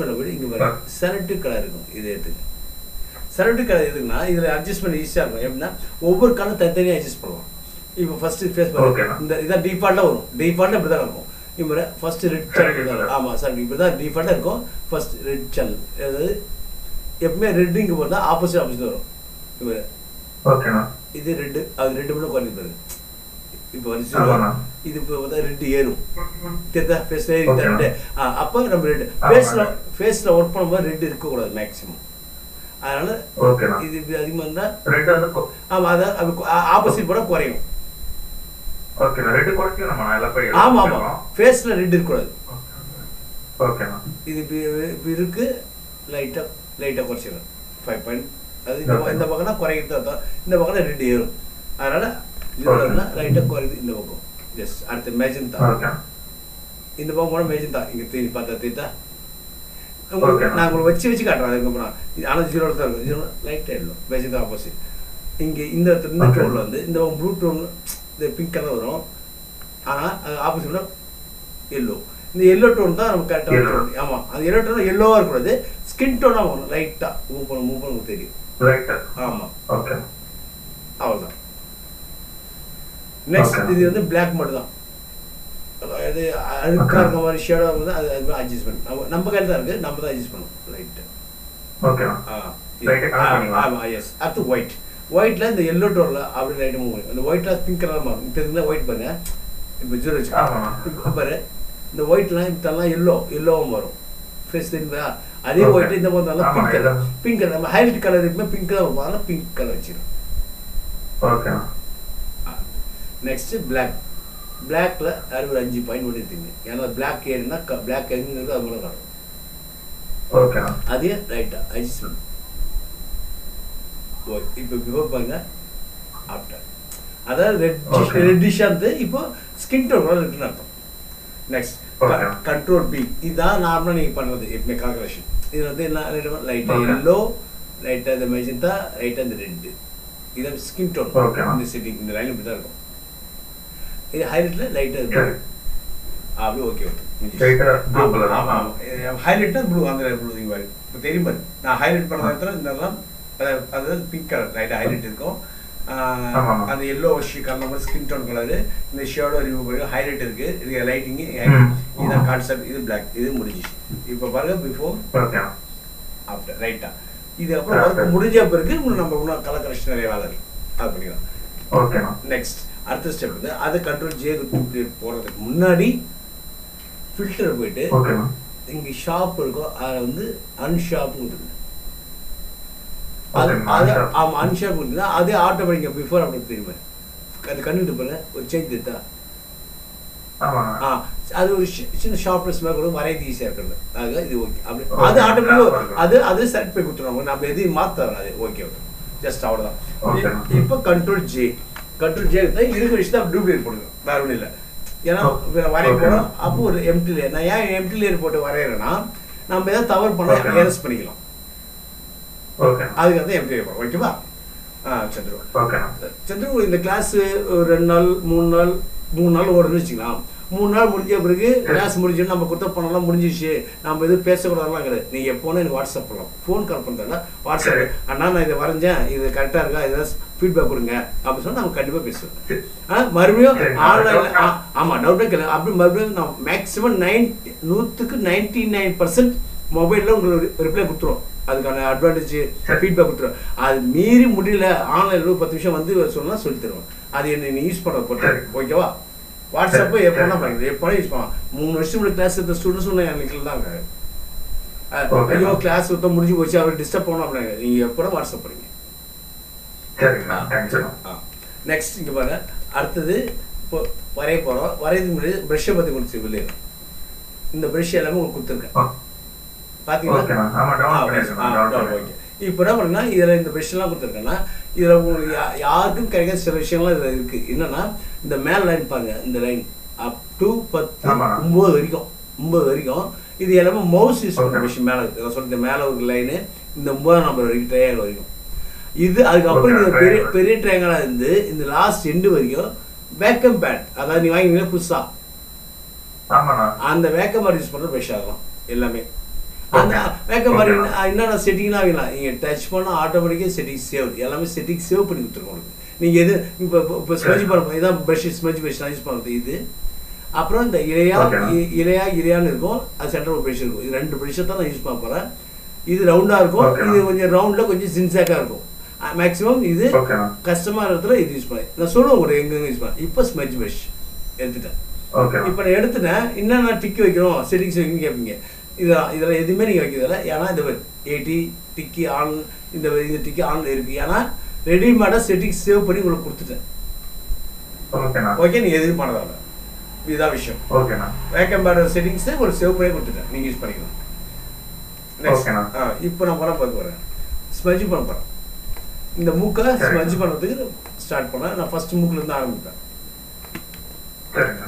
Adjustment போய் இங்கே பாருங்க செலக்டிவ் கலர் இருக்கும் இது எடுத்துங்க செலக்டிவ் கலர் எதுக்குன்னா இதில் அட்ஜஸ்ட்மெண்ட் ஈஸியாக இருக்கும் எப்படின்னா ஒவ்வொரு கலர் தனித்தனியாக அட்ஜஸ்ட் பண்ணுவோம் இப்போ ஃபஸ்ட்டு ஃபேஸ் Okay. இந்த இதான் டிஃபால்ட்டாக வரும் டிஃபால்ட்டாக இப்படி தான் இருக்கும் இப்போ ஃபர்ஸ்ட் ரெட் சேனல் தான் ஆமாம் சார் இப்படி தான் டிஃபால்ட்டாக இருக்கும் ஃபர்ஸ்ட் ரெட் சேனல் அதாவது எப்பவுமே ரெட் இங்கே போனால் ஆப்போசிட் ஆப்போசிட் வரும் இப்போ ஓகேண்ணா இது ரெட்டு அது ரெண்டு மட்டும் குறைஞ்சி பாருங்க இப்போ வந்து ஆமாண்ணா. இது இப்போ பார்த்தா ரெட்டு ஏறும் தெரியுதா ஃபேஸில் ஏறி Okay. ரெட்டு ஆ அப்போ நம்ம ரெட்டு ஆமா. ஃபேஸில் ஃபேஸில் ஒர்க் பண்ணும்போது ரெட்டு இருக்கக்கூடாது மேக்ஸிமம் அதனால ஓகேண்ணா இது இப்படி அதிகமாக இருந்தால் ரெண்டு வந்து கொ- ஆமாம் அதான் அது ஆப்போசிட் போட குறையும் ஓகேண்ணா ரெண்டு குறைக்கும் நம்ம எல்லாம் போய் ஆமாம் ஆமாம் ஃபேஸில் ரெட் இருக்கக்கூடாது ஓகேண்ணா இது இப்போ இப்போ இருக்கு லைட்டாக லைட்டாக குறைச்சிடும் ஃபைவ் பாயிண்ட் அது இந்த பக்கம்- Okay. இந்த பக்கம்னா குறைக்கிறது அர்த்தம் இந்த பக்கம் ரெண்டு ஏறும் அதனால இது Okay. லைட்டாக குறையுது இந்த பக்கம் ஜஸ்ட் அடுத்த மேஜன் தான் ஓகே இந்த பக்கம் போனால் மேஜன் தான் இங்கே தேடி பார்த்தா தேத்தா Okay. உங்களுக்கு நான் உங்களுக்கு வச்சு வச்சு காட்டுறேன் அதுக்கப்புறம் இது ஆனால் ஜீரோ தான் இருக்கும் ஜீரோ லைட்டாக இல்லை மேஜன் தான் ஆப்போசிட் இங்கே இந்த இடத்துல இந்த Okay. டோனில் வந்து இந்த ப்ளூ டோன் இந்த பிங்க் கலர் வரும் ஆனால் அது ஆப்போசிட்டில் எல்லோ இந்த எல்லோ டோன் தான் நம்ம கரெக்டாக Yellow. ஆமாம் அது எல்லோ டோன் எல்லோவாக இருக்கக்கூடாது ஸ்கின் டோனாக வரும் லைட்டாக மூவ் பண்ண மூவ் பண்ண உங்களுக்கு தெரியும் ரைட்டா ஆமாம் ஓகே அவ்வளோதான் நெக்ஸ்ட் Okay. இது வந்து பிளாக் மட்டும் தான் அதாவது அழுக்கா இருக்க மாதிரி ஷேடாக வந்து அது அது அட்ஜஸ்ட்மெண்ட் நம்ம நம்ம கையில் தான் இருக்குது நம்ம தான் அட்ஜஸ்ட் பண்ணணும் லைட்டு ஓகேண்ணா ஆ Light ஆ colour பண்ணீங்களா? ஆமாம் எஸ் அடுத்து ஒயிட் ஒயிட்ல இந்த எல்லோ டோனில் அப்படி லைட்டு மூவ் அந்த ஒயிட்ல பிங்க் கலர் மாறும் இப்போ இருந்தால் ஒயிட் பாருங்க இப்போ ஜீரோ வச்சு ஆமாண்ணா. இப்போ பாரு இந்த ஒயிட்லாம் இப்போலாம் எல்லோ எல்லோவும் வரும் ஃபேஸ் தெரியுதா அதே Okay. ஒயிட் இந்த மாதிரி ஆமாண்ணா, பிங்க் கலர் எல்லாம். பிங்க் கலர் நம்ம ஹைலைட் கலர் இருக்குமே பிங்க் கலர் வரும் அதனால பிங்க் கலர் வச்சிடும் ஓகேண்ணா நெக்ஸ்ட் பிளாக் பிளாக்ல அறுபது அஞ்சு பாயிண்ட் பண்ணிருந்தீங்க ஏன்னா பிளாக் ஏறினா பிளாக் எங்கிறது அது மூலம் காணும் ஓகேண்ணா அதே ரைட்டா அட்ஜஸ்ட்மெண்ட் ஓ இப்போ பிஃபோர் பாருங்க ஆஃப்டர் அதாவது ரெட் Okay. ரெட்டிஷாக இருந்து இப்போ ஸ்கின் டோன் இருக்குன்னு அர்த்தம் நெக்ஸ்ட் Okay. கண்ட்ரோல் பி இதுதான் நார்மலாக நீங்கள் பண்ணுறது எப்பவுமே கால்குலேஷன் இது வந்து என்ன லைட்டாக Okay. எல்லோ லைட்டாக இந்த மெஜந்தா லைட்டாக இந்த ரெட்டு இது ஸ்கின் டோன் Okay. இந்த செட்டிங் இந்த லைன் இப்படி தான் இருக்கும் இது ஹைலைட்ல லைட்டாக சரி இருக்கும் அப்படி ஓகே ஓகே லைட்டா ப்ளூ கலர் ஆமா ஹைலைட்னா ப்ளூ அந்த ப்ளூ நீங்க பாரு இப்போ தெரியும் பாரு நான் ஹைலைட் பண்ண நேரத்தில் இதெல்லாம் அதாவது- அதாவது பிங்க் கலர் லைட்டாக ஹைலைட் இருக்கும் ஆஹ், ஆமா. அந்த எல்லோ கலர் மாதிரி ஸ்கின் டோன் கலரு இந்த ஷேடோ ரிமூவ் பண்ணி ஹைலைட் இருக்கு இது லைட்டிங் ம். இதுதான் கான்செப்ட் இது பிளாக் இது முடிஞ்சிச்சு இப்போ பாருங்க பிஃபோர் ஓகேண்ணா ஆஃப்டர் ரைட்டா இது அப்புறம் After. ஒர்க் முடிஞ்ச பிறகு இன்னும் நம்ம இன்னும் கலர் கரெக்ஷன் நிறைய வேலை இருக்கு அது பண்ணிக்கலாம் ஓகேண்ணா நெக்ஸ்ட் அடுத்த ஸ்டெப் வந்து அதை கண்ட்ரோல் ஜே டூப்ளிகேட் போகிறதுக்கு முன்னாடி ஃபில்டர் போயிட்டு ஓகேண்ணா இங்கே ஷாப் இருக்கும் அதில் வந்து அன்ஷாப் கொடுத்துருங்க அது Okay, அது unshop. ஆமாம் அன்ஷாப் கொடுத்தா அதே ஆட்டோமேட்டிக்காக பிஃபோர் அப்படி தெரியுமா அது கண்டுட்டு பாருங்க ஒரு சேஞ்ச் எடுத்தா ஆமாண்ணா ஆ அது ஒரு சி- சின்ன ஷார்ப்னஸ் மாதிரி கூட வரையது ஈஸியாக இருக்கிறது அதுக்காக இது ஓகே அப்படி Okay, அது ஆட்டோமேட்டிக்காக okay. அது அது செலக்ட் பண்ணி கொடுத்துருவாங்க நம்ம எதையும் மாற்ற அது ஓகே ஓகே ஜஸ்ட் அவ்வளோதான் Okay. இப்போ கண்ட்ரோல் ஜே கண்ட்ரோல் ஜே எடுத்தா இருக்க விஷயம் தான் டூப்ளிகேட் போடுங்க வேற ஒன்றும் இல்லை ஏன்னா Oh, வேற வரைய okay. போகிறோம் அப்போ ஒரு எம்டி லேயர் நான் ஏன் எம்டி லேயர் போட்டு வரைகிறேன்னா நம்ம ஏதாவது தவறு Okay. பண்ணால் எரஸ் பண்ணிக்கலாம் ஓகேண்ணா அதுக்கு தான் எம்டி லேயர் போடுறோம் ஓகேவா ஆ சந்திரு ஓகேண்ணா சந்திரு இந்த கிளாஸ் ஒரு ரெண்டு நாள் மூணு நாள் மூணு நாள் ஓடுதுன்னு வச்சுக்கலாம் மூணு நாள் முடிஞ்ச பிறகு கிளாஸ் முடிஞ்சோன்னு நம்ம குத்த பண்ணலாம் முடிஞ்சிச்சு நம்ம எதுவும் பேசக்கூடாதுலாம் கிடையாது நீங்கள் எப்போனா எனக்கு வாட்ஸ்அப் பண்ணலாம் ஃபோன் கால் பண்ணுறதா வாட்ஸ்அப் சரி. அண்ணா நான் இதை வரைஞ்சேன் இது கரெக்டாக இருக்கா ஏதாவது ஃபீட்பேக் கொடுங்க அப்படின்னு சொன்னா நம்ம கண்டிப்பாக பேசுவோம் சரி. ஆ மறுபடியும் சரி, ஆன்லைனில் doubt- ஆமாம் டவுட்டே கேட்கல அப்படி மறுபடியும் நான் மேக்ஸிமம் நைன்டி நூற்றுக்கு நைன்டி நைன் பர்சன்ட் மொபைலில் உங்களுக்கு ரிப்ளை கொடுத்துரும் அதுக்கான அட்வான்டேஜ் சரி. ஃபீட்பேக் கொடுத்துரும் அது மீறி முடியல ஆன்லைனில் பத்து நிமிஷம் வந்து சொன்னா சொல்லி தருவேன் அது என்ன நீ யூஸ் பண்ண பொறுத்து சரி. ஓகேவா வாட்ஸ்அப்பை சரி, எப்போனா சரி. பண்ணிக்கலாம் எப்போனா யூஸ் பண்ணலாம் மூணு வருஷம் முன்னாடி கிளாஸ் எடுத்த ஸ்டூடெண்ட்ஸும் எனக்கு தாங்க அஹ், Okay. ஐயோ கிளாஸ் சுத்தம் முடிஞ்சு போச்சு அவர் டிஸ்டர்ப் பண்ணணும் அப்படின்னாங்க நீங்கள் எப்போனா வாட்ஸ்அப் பண்ணுங்க சரிங்கண்ணா தேங்க்ஸ்ண்ணா நெக்ஸ்ட் இங்கே பாருங்க அடுத்தது இப்போ வரைய போகிறோம் வரையதுக்கு முன்னாடி ப்ரஷ்ஷை பற்றி கொடுத்து சொல்லிடுறேன் இந்த ப்ரஷ் எல்லாமே உங்களுக்கு கொடுத்துருக்கேன் ஓ பார்த்தீங்களா ஓகேண்ணா ஆமா ஆ, டவுன் ஆ, பண்ணிருக்கேன் download, டவுன் okay. பண்ணிருக்கேன் இப்போ என்ன பண்ணுன்னா இதில் இந்த ப்ரெஷ்லாம் கொடுத்துருக்கேன்னா இதில் உங்களுக்கு யா- யாருக்கும் கிடைக்காத சில விஷயங்கள்லாம் இதில் இருக்குது என்னன்னா இந்த மேல் லைன் பாருங்க இந்த லைன் அப் டு பத்து ஆமா. ஒம்பது வரைக்கும் ஒம்பது வரைக்கும் இது எல்லாமே மவுஸ் யூஸ் பண்ணுற Okay. விஷயம் மேலே இருக்குது நான் சொல்லிட்டு மேலே ஒரு லைனு இந்த ஒம்பதாம் நம்பர் வரைக்கும் ட்ரையாங்கல் வரைக்கும் இது அதுக்கப்புறம் Okay, இந்த பெரிய triangle. பெரிய ட்ரையாங்கலாக இருந்து இந்த லாஸ்ட் எண்டு வரைக்கும் வேக்கம் பேட் அதாவது நீ வாங்கினீங்கன்னா புதுசாக ஆமாண்ணா அந்த வேக்கம் பேட் யூஸ் பண்ணுற ப்ரெஷ் ஆகலாம் எல்லாமே அந்த Okay. வேக்கம் மாதிரி Okay. என்னென்ன செட்டிங்னா ஆகலாம் நீங்கள் டச் பண்ணால் ஆட்டோமேட்டிக்காக செட்டிங் சேவ் எல்லாமே செட்டிங் சேவ் பண்ணி கொடுத்துருக்கோம் உங்களுக்கு நீங்கள் எது இப்போ இப்போ ஸ்மெஜ் பண்ண இதான் ப்ரஷ் ஸ்மெஜ் ப்ரஷ் நான் யூஸ் பண்ணுறது இது அப்புறம் இந்த இலையா Okay. இ- இலையா இலையான்னு இருக்கும் அது சென்டர் ஒரு ப்ரஷ் இருக்கும் இது ரெண்டு ப்ரஷ்ஷை தான் நான் யூஸ் பண்ண போகிறேன் இது ரவுண்டாக இருக்கும் Okay. இது கொஞ்சம் ரவுண்டில் கொஞ்சம் சின்சாக்காக இருக்கும் மேக்ஸிமம் இது Okay. கஷ்டமாக இடத்துல இது யூஸ் பண்ணேன் நான் சொல்லுவேன் உங்களுக்கு எங்கெங்க யூஸ் பண்ணேன் இப்போ ஸ்மெஜ் ப்ரஷ் எடுத்துட்டேன் ஓகே இப்போ நான் எடுத்துட்டேன் என்னென்ன டிக் வைக்கிறோம் செட்டிங்ஸ் வைக்கணும் கேட்பீங்க இதில் இதில் எதுவுமே நீங்கள் வைக்கிறதில்ல ஏன்னா இந்த ஏடி டிக்கி ஆன் இந்த இது டிக்கி ஆனில் இருக்குது ஏன்னா ரெடிமேடாக செட்டிங்ஸ் சேவ் பண்ணி உங்களுக்கு கொடுத்துட்டேன் ஓகேண்ணா ஓகே நீங்கள் எதுவும் பண்ணதால இதுதான் விஷயம் ஓகேண்ணா வேக்கம் பேடர் செட்டிங்ஸை ஒரு சேவ் பண்ணி கொடுத்துட்டேன் நீங்கள் யூஸ் பண்ணிக்கலாம் நெக்ஸ்ட் Okay, ஆ இப்போ நான் பண்ண பார்க்க போகிறேன் ஸ்மஜ் பண்ண போகிறேன் இந்த மூக்கை சரி. ஸ்மஜ் பண்ணுறதுக்கு ஸ்டார்ட் பண்ணேன் நான் ஃபஸ்ட் மூக்கிலேருந்து ஆரம்பிப்பேன் சரிண்ணா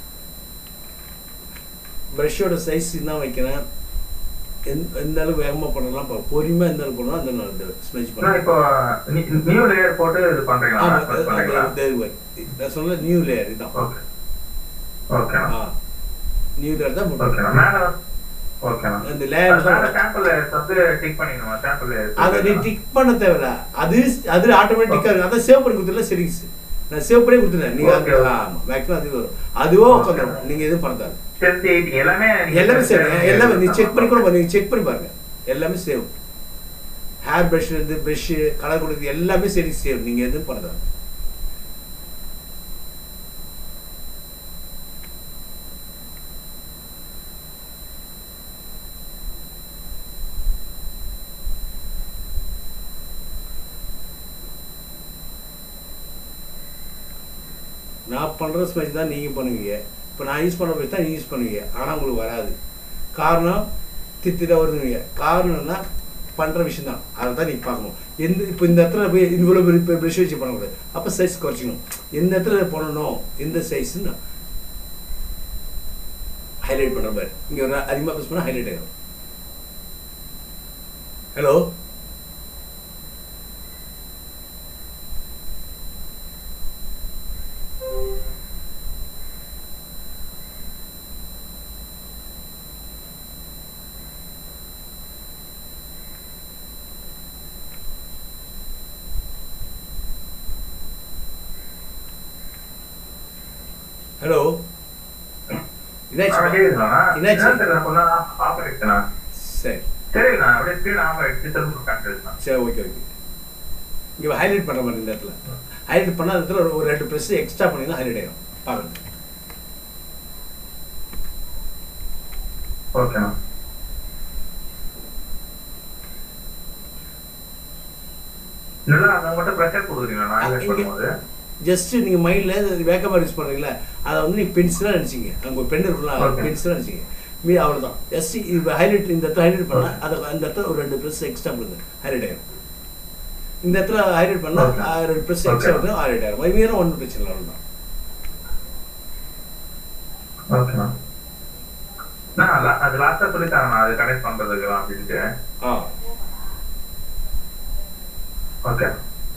ப்ரஷ்ஷோட சைஸ் தான் வைக்கிறேன் எந்த எந்த அளவுக்கு வேகமாக பண்ணலாம் பா- பொறுமையாக எந்த அளவுக்கு பண்ணலாம் அந்த நான் இந்த ஸ்மெஜ் அண்ணா, பண்ணேன் இப்போ நியூ லேயர் போட்டு இது பண்றீங்களா ஆமாம் Adjust பண்றீங்களா நான் சொன்ன நியூ லேயர் இதுதான் ஓகே ஓகேண்ணா ஆ நியூ லேயர் தான் ஓகேண்ணா போட்டேன் மேல ஓகேண்ணா அந்த லேயர் தான் மேல சாம்பிள் வந்து டிக் பண்ணிக்கணுமா சாம்பிள் அதை நீ டிக் பண்ண தேவையில்ல அது அது ஆட்டோமேட்டிக்காக இருக்கும் அதை சேவ் பண்ணி கொடுத்துருல செட்டிங்ஸ் நான் சேவ் பண்ணி கொடுத்துட்டேன் நீங்கள் அது Okay. ஆமாம் மேக்ஸிமம் அது வரும் அதுவோ உட்காந்துரும் நீங்கள் எதுவும் பண்ண தேவை டென்த் எயிட்டிங் எல்லாமே நீங்க எல்லாமே சேவ் set எல்லாமே நீ பண்ணி செக் பண்ணி கூட பாருங்க செக் பண்ணி பாருங்க எல்லாமே சேவ் ஹேர் ப்ரஷ்ல இருந்து ப்ரஷ் கலர் கொடுக்குறது எல்லாமே சரி சேவ் நீங்க எதுவும் பண்ணதா நான் பண்ற ஸ்மெச் தான் நீங்க பண்ணுவீங்க இப்போ நான் யூஸ் பண்ண போய் தான் நீங்க யூஸ் பண்ணுவீங்க ஆனா உங்களுக்கு வராது காரணம் தித்திதான் வருதுங்க காரணம்னா பண்ற விஷயம் தான் அதை தான் நீங்க பார்க்கணும் எந்த இப்போ இந்த இடத்துல போய் இவ்வளோ பெரிய ப்ரெஷ் வச்சு பண்ணக்கூடாது அப்போ சைஸ் குறைச்சிக்கணும் எந்த இடத்துல பண்ணணும் எந்த சைஸ்ன்னு ஹைலைட் பண்ற மாதிரி இங்க ஒரு அதிகமாக ப்ரெஸ் பண்ணால் ஹைலைட் ஆகிடும் ஹலோ ஹலோ ஆ, என்னாச்சு கேக்குதுங்களா? என்னாச்சு? என்ன தெரியல, கொஞ்ச நேரம் off ஆயிடுச்சுண்ணா. சரி சரிண்ணா, அப்படியே screen off ஆயிடுச்சு, திரும்ப காட்டுதுண்ணா. சரி ஓகே ஓகே இங்கே ஹைலைட் பண்ணுற மாதிரி இந்த இடத்துல ஹைலைட் பண்ண இடத்துல ஒரு ஒரு ரெண்டு ப்ரெஸ் எக்ஸ்ட்ரா பண்ணிங்கன்னா ஹைலைட் ஆகிடும் பார்க்குறது ஓகேண்ணா. நல்லா அதை மட்டும் pressure கொடுக்குறீங்களா, நான் ஆ, highlight இங்க- பண்ணும்போது? ஜஸ்ட் நீங்கள் மைண்டில் வேக்கமாக யூஸ் பண்ணுறீங்களா அதை வந்து நீங்கள் பென்சிலாக நினச்சிங்க அங்கே ஒரு பென் இருக்குல்ல Okay. பென்சிலாக நினச்சிங்க மீ அவ்வளோதான் ஜஸ்ட் இப்போ ஹைலைட் இந்த இடத்துல ஹைலைட் பண்ணால் அதை அந்த இடத்துல ஒரு ரெண்டு ப்ரெஸ் எக்ஸ்ட்ரா கொடுங்க ஹைலைட் ஆகிடும் இந்த இடத்துல ஹைலைட் பண்ணால் Okay. ரெண்டு ப்ரெஸ் Okay. எக்ஸ்ட்ரா வந்து ஹைலைட் ஆகிடும் மீதியெல்லாம் ஒன்றும் பிரச்சனை இல்லை அவ்வளோதான் ஓகேண்ணா. அண்ணா, la- அது last ஆ சொல்லித்தாங்கண்ணா, அது connect பண்றதுக்குலாம் அப்படின்ட்டு. ஆ ஓகே.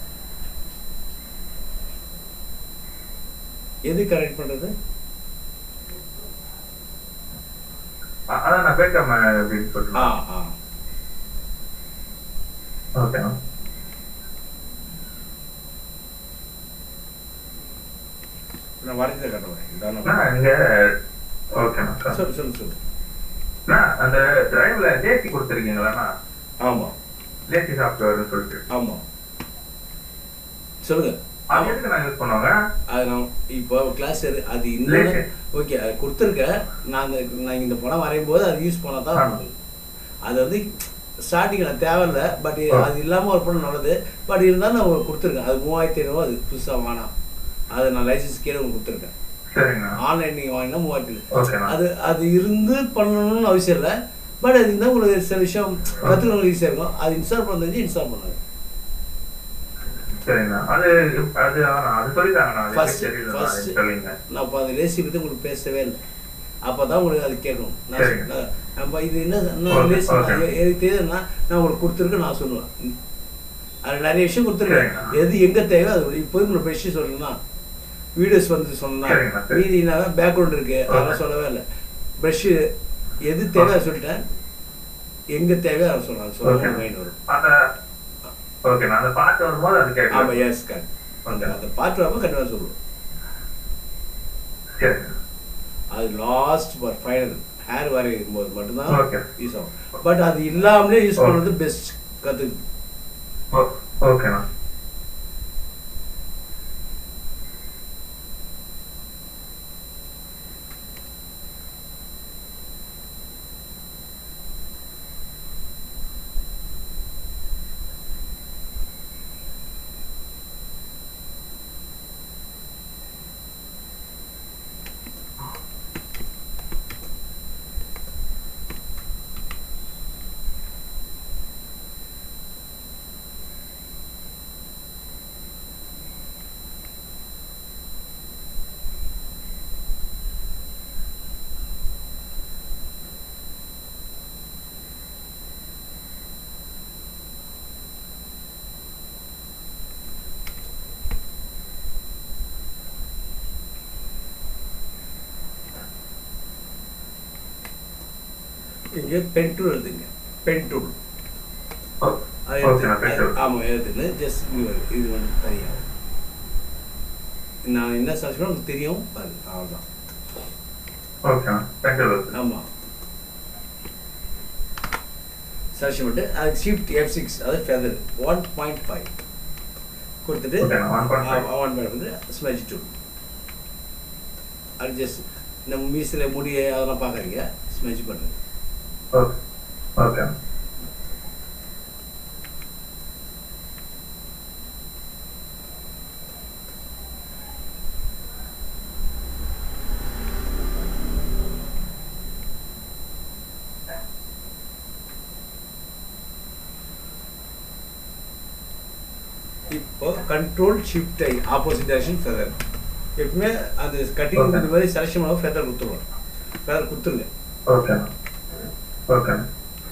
எது கரெக்ட் பண்ணுறது அ- அதான் நான் பேக்காம அப்படின்னு ஆ சொல்லிட்டு ஆ ஓகேண்ணா நான் வரைஞ்சதை காட்டுவேன் அண்ணா, இதான இங்க ஓகேண்ணா சொல்லு சொல்லு சொல்லு அண்ணா, அந்த டிரைவ்ல லேசி கொடுத்துருக்கீங்களாண்ணா ஆமாம் லேசி சாஃப்ட்வேர்னு சொல்லிட்டு ஆமாம் சொல்லுங்க அது எதுக்கு நான் யூஸ் பண்ணுவாங்க அது நான் இப்போ கிளாஸ் அது இன்னொன்று Later. ஓகே அது கொடுத்துருக்கேன் நான் அந்த நான் இந்த படம் வரையும் போது அது யூஸ் பண்ணால் தான் ஆ. உண்டு. அது வந்து ஸ்டார்டிங் நான் தேவையில்ல பட் ஆ. அது இல்லாமல் ஒரு படம் நல்லது பட் இருந்தாலும் நான் உங்களுக்கு கொடுத்துருக்கேன் அது மூவாயிரத்தி ஐநூறுவா அது புதுசாக வேணாம் அது நான் லைசன்ஸ் கீழே உங்களுக்கு கொடுத்துருக்கேன் சரிங்கண்ணா ஆன்லைன் நீங்கள் வாங்கினா மூவாயிரத்தி ஐநூறு. ஓகேண்ணா அது அது இருந்து பண்ணணும்னு அவசியம் இல்லை பட் அது இருந்தால் உங்களுக்கு சில விஷயம் கற்றுக்கணும் ஈஸியாக இருக்கும் அது இன்ஸ்டால் பண்ண தெரிஞ்சு இன்ஸ்டால் பண்ணுங்க சரிங்கண்ணா அது அது அதான், அது சொல்லித்தாங்கண்ணா அது First- எப்படி தெரியல first- சொல்லிங்க நான் இப்போ அந்த லேசி பற்றி உங்களுக்கு பேசவே இல்லை அப்போ தான் உங்களுக்கு அது கேட்கணும் நான் சரிங்க. சொன்ன- நம்ம இது என்ன என்ன Okay, லேசி okay. நான் எ- எனக்கு தெரியுதுன்னா நான் உங்களுக்கு கொடுத்துருக்கேன் நான் சொல்லுவேன் ம். அது நிறைய விஷயம் கொடுத்துருக்கேன் சரிங்க. எது எங்கே தேவை அது இப்போ உங்களுக்கு ப்ரெஷ் சொல்லணும்னா வீடியோஸ் வந்து சொன்னா சரிங்க, சரி. மீதி நான் பேக்ரவுண்ட் இருக்கு அதெல்லாம் Okay. சொல்லவே இல்லை ப்ரெஷ்ஷு எது தேவை அதை சொல்லிட்டேன் எங்கே தேவையோ அதை சொல்லலாம் Okay. சொல்லலாம் மைண்ட் வரும் அந்த ஓகே நான் அந்த பாட்டு வரும்போது அது ஆமாம் கேட்கலாம் எஸ் கரெக்ட் அந்த அந்த பாட்டு வரப்போ கண்டிப்பாக சொல்லுவோம் சரி அது லாஸ்ட் ஃபார் ஃபைனல் ஹேர் வரையும் போது மட்டும்தான் Okay. யூஸ் ஆகும் பட் அது இல்லாமலே யூஸ் பண்ணுறது பெஸ்ட் கற்றுக்கு ஓ- ஓகேண்ணா இங்கே பென் டூல் எழுதுங்க பென் டூல் ஓ- அது ஓகேண்ணா எடுத்து பேசுறேன் ஆமாம் எழுதுன்னு ஜஸ்ட் இங்கே வருது இது வந்து தனியாக நான் என்ன சர்ச் பண்ண உங்களுக்கு தெரியும் அது அவ்வளோதான் ஓகேண்ணா பென்சில் ஆமாம் சர்ச் பண்ணிட்டு அது ஷிஃப்ட் எஃப் சிக்ஸ் அது ஃபெதர் ஒன் பாயிண்ட் ஃபைவ் கொடுத்துட்டு Okay, 1.5. ஒன் பாயிண்ட் வந்து ஸ்மெஜ் டூ அது ஜஸ்ட் நம்ம மீசில் முடி அதெல்லாம் பார்க்குறீங்க ஸ்மெஜ் பண்ணுங்க ஓகே ஓகே இப்போ control shift I opposite direction feather எப்பவுமே அந்த கட்டிங் Okay. இந்த மாதிரி செலக்ஷன் பண்ண ஃபெதர் கொடுத்துருவோம் ஃபெதர் கொடுத்துருங்க ஓகேண்ணா ஓகேண்ணா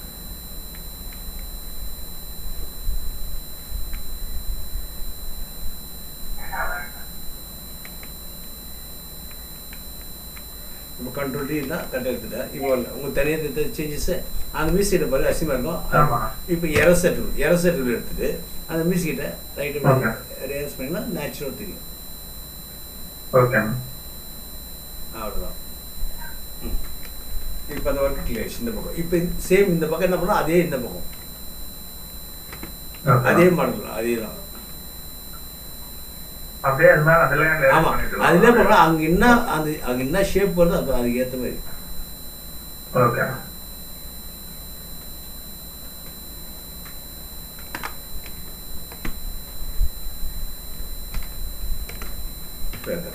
இப்போ கண்ட்ரோல் டீனா கட் எடுத்துட்டேன் இப்போ உங்கள் தனியாக எடுத்த சேஞ்சஸ் அந்த மியூசிக்கிட்ட பாரு அசிமா இருக்கும் ஆமா. இப்போ எரசெட் எரசெட் எடுத்துட்டு அந்த மியூசிக்கிட்ட ரைட்டு Okay. ரேஸ் பண்ணினா நேச்சுரல் தெரியும் ஓகேண்ணா அவ்வளோதான் இப்போ அந்த ஒர்க் கிளியர்ஸ் இந்த பக்கம் இப்போ சேம் இந்த பக்கம் என்ன பண்ணோம் அதே இந்த பக்கம் அதே ஓகே மாடல் அதே தான் அப்படியே அது மேல அதுல ஆமா அதுல போனா அங்க என்ன அது அங்க என்ன ஷேப் வருதோ அப்ப அதுக்கு ஏத்த மாதிரி okay feather.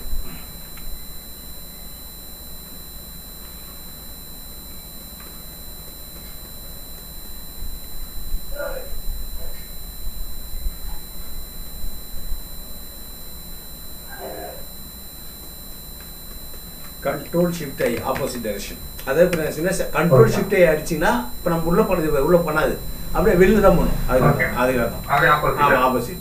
Control shift I opposite direction அதாவது இப்போ நான் கண்ட்ரோல் Okay. ஷிஃப்ட் ஐ அடிச்சிங்கன்னா இப்போ நம்ம உள்ள பண்ணது உள்ள பண்ணாது அப்படியே வெளில தான் போகணும் Okay. அதுக்கு அதுக்காக தான் அப்படியே ஆமா ஆப்போசிட் ஆப்போசிட்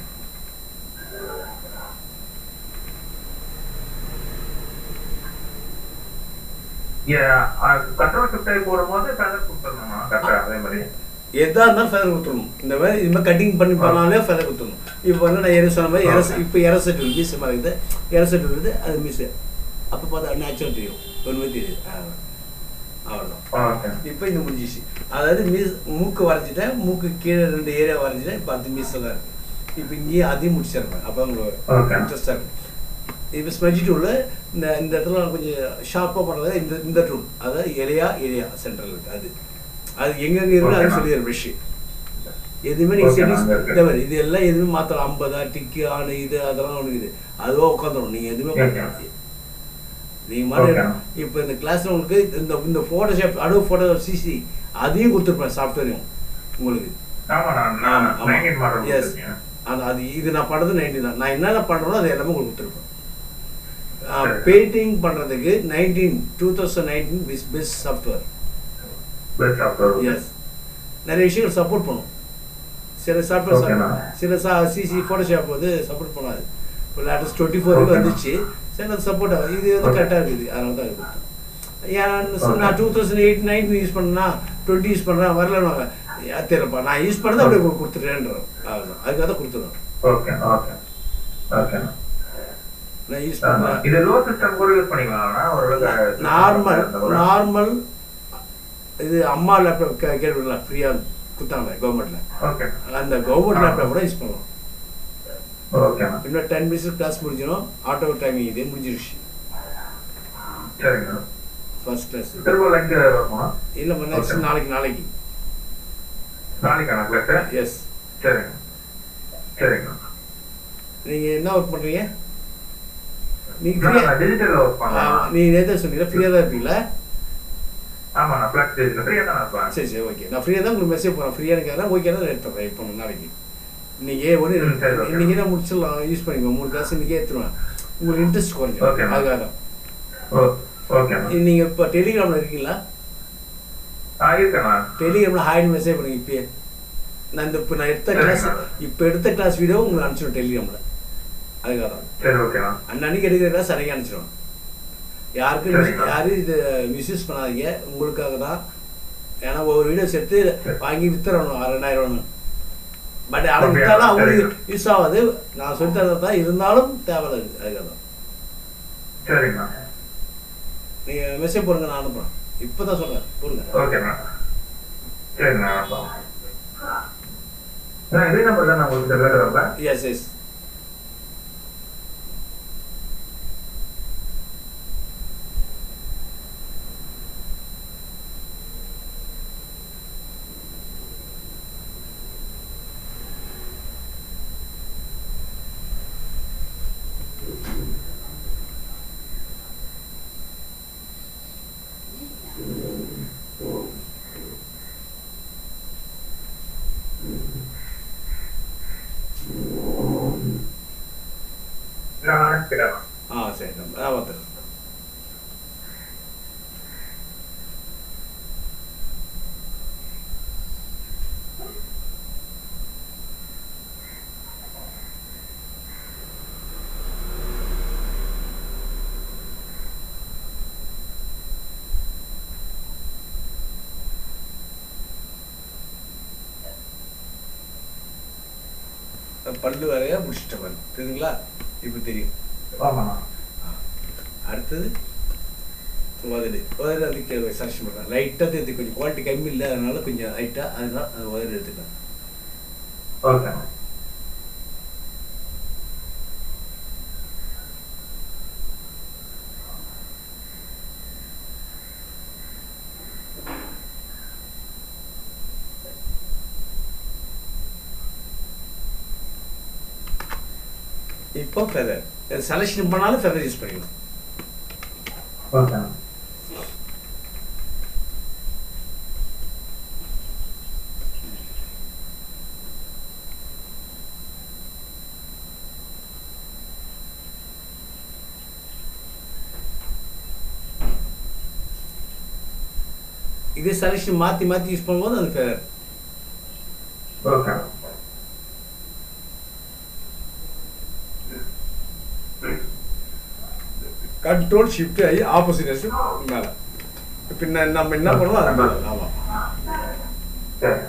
கண்ட்ரோல் ஷிஃப்ட் போடும்போது ஃபெதர் கொடுத்துடணுமா கரெக்டா அதே மாதிரி எதா இருந்தாலும் ஃபெதர் கொடுத்துடணும் இந்த மாதிரி இது மாதிரி கட்டிங் பண்ணி பண்ணாலே ஃபெதர் கொடுத்துடணும் இப்போ வந்து நான் எர சொன்ன மாதிரி எரஸ் இப்போ எரசெட் மீஸ் மாதிரி இருக்குது எரசெட் இருக்குது அது மிஸ் அப்போ பார்த்தா நேச்சுரல் தெரியும் ஒன்றுமே தெரியுது ஆ, அவ்வளோதான் ஓகே இப்போ இது முடிஞ்சிச்சு அதாவது மீஸ் மூக்கு வரைஞ்சிட்டேன் மூக்கு கீழே ரெண்டு ஏரியா வரைஞ்சிட்டேன் இப்போ அது மீஸில் தான் இருக்குது இப்போ இங்கேயே அதையும் முடிச்சிடுறேன் அப்போ உங்களுக்கு Okay. இன்ட்ரெஸ்டாக இருக்கும் இப்போ ஸ்மெஜி டூலில் இந்த இந்த இடத்துல நான் கொஞ்சம் ஷார்ப்பாக பண்ணுறது இந்த இந்த டூல் அதாவது எலியா எலியா சென்ட்ரல் இருக்குது அது அது எங்கெங்கே இருக்குன்னு அது Okay. சொல்லிடுற விஷயம் எதுவுமே நீங்கள் Okay, செட்டிங்ஸ் அங்க இருக்கு. இந்த மாதிரி இது எல்லாம் எதுவுமே மாற்றலாம் ஐம்பதா டிக்கு ஆணு இது அதெல்லாம் ஒன்று இது அதுவாக உட்காந்துரும் நீங்கள் எதுவுமே Okay. பண்ண நீங்கள் மாதிரி Okay. இப்போ இந்த கிளாஸ்ல உங்களுக்கு இந்த இந்த ஃபோட்டோஷாப் அடோ ஃபோட்டோ சிசி அதையும் கொடுத்துருப்பேன் சாஃப்ட்வேரையும் உங்களுக்கு ஆமா நான் ஆமா, நான் ஆமா. Nineteen model Yes. கொடுத்துருக்கீங்க அது அது இது நான் பண்ணது நைன்டி தான் நான் என்னென்ன பண்ணுறனோ அது எல்லாமே உங்களுக்கு கொடுத்துருப்பேன் சரி. பெயிண்டிங் பண்ணுறதுக்கு nineteen two thousand nineteen best best software best software yes நிறைய விஷயங்கள் சப்போர்ட் பண்ணும் சில சாஃப்ட்வேர் Okay, ma'am. சில சா சிசி ஃபோட்டோஷாப் வந்து சப்போர்ட் பண்ணாது இப்போ லேட்டஸ்ட் டுவெண்ட்டி ஃபோருக்கு Okay, ma'am. வந்துச்சு சரி அது சப்போர்ட் ஆகும் இது வந்து Okay. கரெக்டாக இருக்குது அதனால தான் இது கொடுத்தேன் ஏன் Okay. நான் two thousand eight nine use பண்ணா டுவெண்ட்டி யூஸ் பண்ணுறேன் வரலன்னு தெரியலப்பா நான் யூஸ் பண்ணதை அப்படியே உங்களுக்கு கொடுத்துட்றேன்றேன் அதுதான் அதுக்காக தான் கொடுத்துருவேன் ஓகே ஓகே ஓகேண்ணா நான் யூஸ் ஆமா. பண்ணுறேன் இது லோ சிஸ்டம் கூட யூஸ் பண்ணிக்கலாம்னா ஓரளவுக்கு நார்மல் நார்மல் இது அம்மா லேப்டாப் கே கேள்விங்களா ஃப்ரீயாக கொடுத்தாங்க கவர்மெண்ட்டில் ஓகே அந்த கவர்மெண்ட் லேப்டாப் கூட யூஸ் பண்ணலாம் ஓகேண்ணா இன்னும் டென் மினிட்ஸ் கிளாஸ் முடிஞ்சிடும் ஆட்டோ டைமிங் இதே முடிஞ்சிருச்சு சரிங்கண்ணா ஃபர்ஸ்ட் கிளாஸ் திரும்ப லிங்க் வருமா இல்லை நெக்ஸ்ட் Okay. நாளைக்கு நாளைக்கு நாளைக்கான கிளாஸ் எஸ் சரிங்க சரிங்கண்ணா நீங்கள் என்ன ஒர்க் பண்ணுறீங்க நீங்கள் ஃப்ரீயாக நான் டிஜிட்டல் ஒர்க் பண்ணலாம் நீ நேற்று சொன்னீங்களா ஃப்ரீயாக தான் இருப்பீங்களா ஆமா நான் பிளாக் டிஜிட்டல் ஃப்ரீயா தான் இருப்பேன் சரி சரி ஓகே நான் ஃப்ரீயாக தான் உங்களுக்கு மெசேஜ் போகிறேன் ஃப்ரீயாக இருக்கிறேன் ஓகே தான் எடுத்துறேன் இப்போ நாளைக்கு இன்னைக்கு ஒன்று ம், சரி, okay. இன்னைக்கு தான் முடிச்சிடலாம் யூஸ் பண்ணிக்கோ மூணு கிளாஸ் இன்னைக்கே எடுத்துருவேன் உங்களுக்கு இன்ட்ரெஸ்ட் Okay, குறைஞ்சிடும் ma'am. அதுக்காக தான் ஓ ஓகேண்ணா நீங்கள் இப்போ டெலிகிராமில் இருக்கீங்களா ஆ இருக்கேண்ணா டெலிகிராமில் ஹாய்னு மெசேஜ் பண்ணுங்க இப்பயே நான் இந்த இப்போ நான் எடுத்த கிளாஸ் இப்போ எடுத்த கிளாஸ் வீடியோ உங்களுக்கு அனுப்பிச்சிடும் டெலிகிராமில் அதுக்காக தான் சரி ஓகேண்ணா அன்னன்னைக்கு எடுக்கிற கிளாஸ் அன்னைக்கு அனுப்பிச்சிடும் யாருக்கும் சரி. mis- யாரும் இது மிஸ்யூஸ் பண்ணாதீங்க உங்களுக்காக தான் ஏன்னா ஒவ்வொரு வீடியோஸ் எடுத்து வாங்கி வித்துறணும் ரெண்டாயிரம் பட் அதை Okay, வித்தாலும் அவங்களுக்கு சரிங்க. யூஸ் ஆகாது நான் சொல்லி தரது தான் இருந்தாலும் தேவையில்லை அதுக்காக தான் சரிங்கண்ணா நீங்கள் மெசேஜ் போடுங்க நான் அனுப்புகிறேன் இப்போ தான் சொல்கிறேன் போடுங்க ஓகேண்ணா சரிங்கண்ணா அனுப்பலாம். அண்ணா, இதே நம்பர் தான் உங்களுக்கு தெரியல எஸ் எஸ் நான் அனுப்பிக்கிறேன் ஆ சரி நம்ம நான் பார்த்துறேன் பல்லு வேறையா முடிச்சிட்ட பல்லு தெரியுங்களா இப்போ தெரியும் ஆமாண்ணா அடுத்தது உதடு உதடு அதுக்கு சரஷன் பண்ணுறேன் லைட்டாக தெரியுது கொஞ்சம் குவாலிட்டி கம்மி இல்லை அதனால கொஞ்சம் லைட்டாக அதுதான் அந்த உதடு எடுத்துக்கலாம் ஓகேண்ணா இப்போ ஃபெதர் செலெக்ஷன் பண்ணாலும் ஃபெதர் யூஸ் பண்ணிக்கலாம் ஓகேண்ணா இதே செலெக்ஷன் மாற்றி மாற்றி யூஸ் பண்ணும்போது அது ஃபெதர் ஓகேண்ணா கண்ட்ரோல் ஷிஃப்ட் ஆகி ஆப்போசிட் மேலே பின்ன நம்ம என்ன பண்ணுவோம் அது மேலே ஆமாம் சரிண்ணா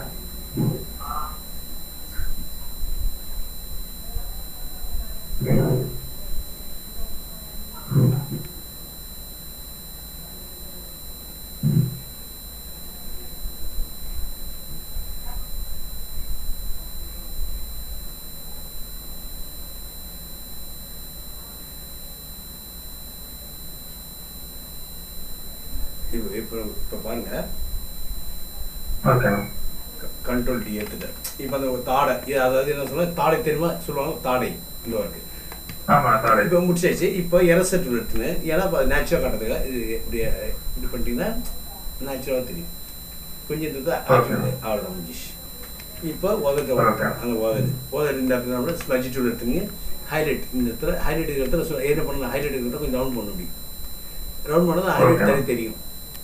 இப்போ இப்போ இப்போ பாருங்கள் ஓகேண்ணா கண்ட்ரோல் டி எடுத்துட்டேன் இப்போ அந்த ஒரு தாடை இது அதாவது என்ன சொல்லுவாங்க தாடை தெரியுமா சொல்லுவாங்க தாடை இந்த இருக்கு ஆமாண்ணா சாரி இப்போ முடிச்சாச்சு இப்போ எரசெட் எடுத்துன்னு ஏன்னா இப்போ நேச்சுரல் காட்டுறதுக்கு இது இப்படி இப்படி பண்ணிட்டீங்கன்னா நேச்சுரலாக தெரியும் கொஞ்சம் இந்த Okay. அவ்வளோதான் முடிஞ்சிச்சு இப்போ உதட்டு Okay. அந்த உதடு உதடு இந்த இடத்துல நம்ம ஸ்மஜ் டூல் எடுத்துங்க ஹைலைட் இந்த இடத்துல ஹைலைட் இருக்கிற இடத்துல சொ- என்ன பண்ணலாம் ஹைலைட் இருக்கிற இடத்துல கொஞ்சம் ரவுண்ட் பண்ண முடியும் ரவுண்ட் பண்ணால் ஹைலைட் Okay. தனி தெரியும்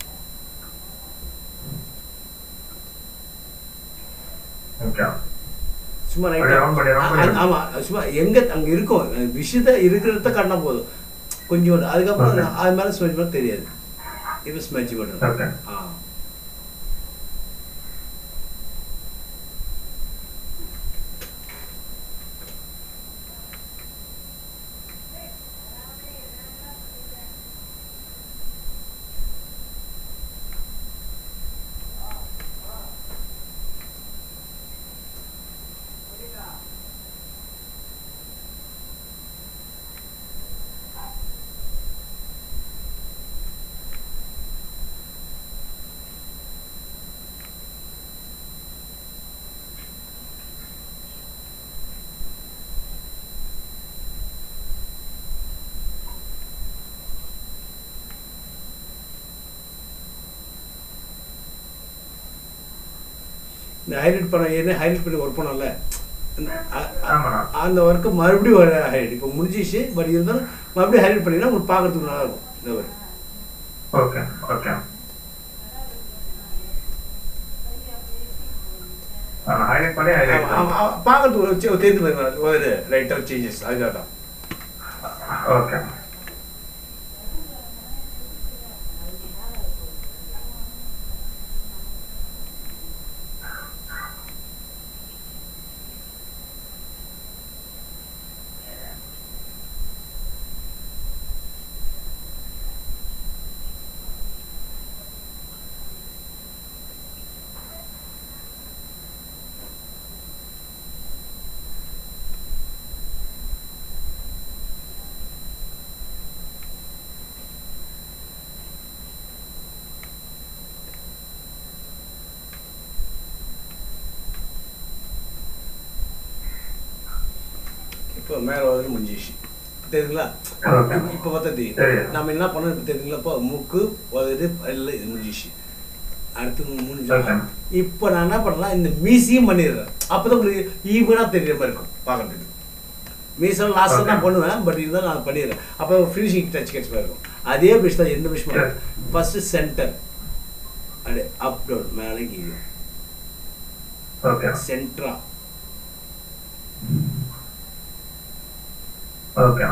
ஓகே சும்மா அப்படியே round பண்ணி, round பண்ணி. ரைட் ஆமா சும்மா எங்க அங்க இருக்கும் அந்த விஷயத்த இருக்கிறத காட்டினா போதும் கொஞ்சம் அதுக்கப்புறம் Okay. அது மேல ஸ்மெச் பண்ண தெரியாது இப்போ ஸ்மெச் பண்ணுறோம் Okay. ஆ இந்த ஹைலைட் பண்ண ஏன்னா ஹைலைட் பண்ணி ஒர்க் பண்ணோம்ல அந்த- அ- அ- ஆமாண்ணா அந்த ஒர்க்கு மறுபடியும் ஒரு ஹைலைட் இப்போ முடிஞ்சிச்சு பட் இருந்தாலும் மறுபடியும் ஹைலைட் பண்ணிங்கன்னா உங்களுக்கு பார்க்கறதுக்கு நல்லா இருக்கும் இந்த மாதிரி ஓகே ஓகே ஹைலைட் பண்ணி ஹைலைட் ஆமா, ஆமா, பார்க்கறதுக்கு ஒரு சி- தெரிந்து போயிருங்க ஒரு லைட்டாக சேஞ்சஸ் அதுக்காக தான் ஓகே இப்போ மேலே வந்து முடிஞ்சிச்சு தெரியுங்களா ஓகே இப்போ பார்த்தா தெரியும் தெரியும். நம்ம என்ன பண்ணோம் இப்போ தெரியுங்களா இப்போ மூக்கு உதடு எல்லாம் இது முடிஞ்சிச்சு அடுத்து Okay. முடிஞ்சு இப்போ நான் என்ன பண்ணலாம் இந்த மீசியும் பண்ணிடுறேன் அப்போ தான் உங்களுக்கு ஈவனாக தெரியுற மாதிரி இருக்கும் பார்க்கறதுக்கு மீசம் லாஸ்ட்டாக தான் Okay. பண்ணுவேன் பட் இருந்தாலும் நான் பண்ணிடுறேன் அப்போ ஃபினிஷிங் டச் கட்ச் மாதிரி இருக்கும் அதே விஷ் தான் எந்த விஷ் Yes. ஃபர்ஸ்ட் சென்டர் அப்படியே அப் டவுன் மேலே கீழே ஓகே சென்ட்ரா ஓகே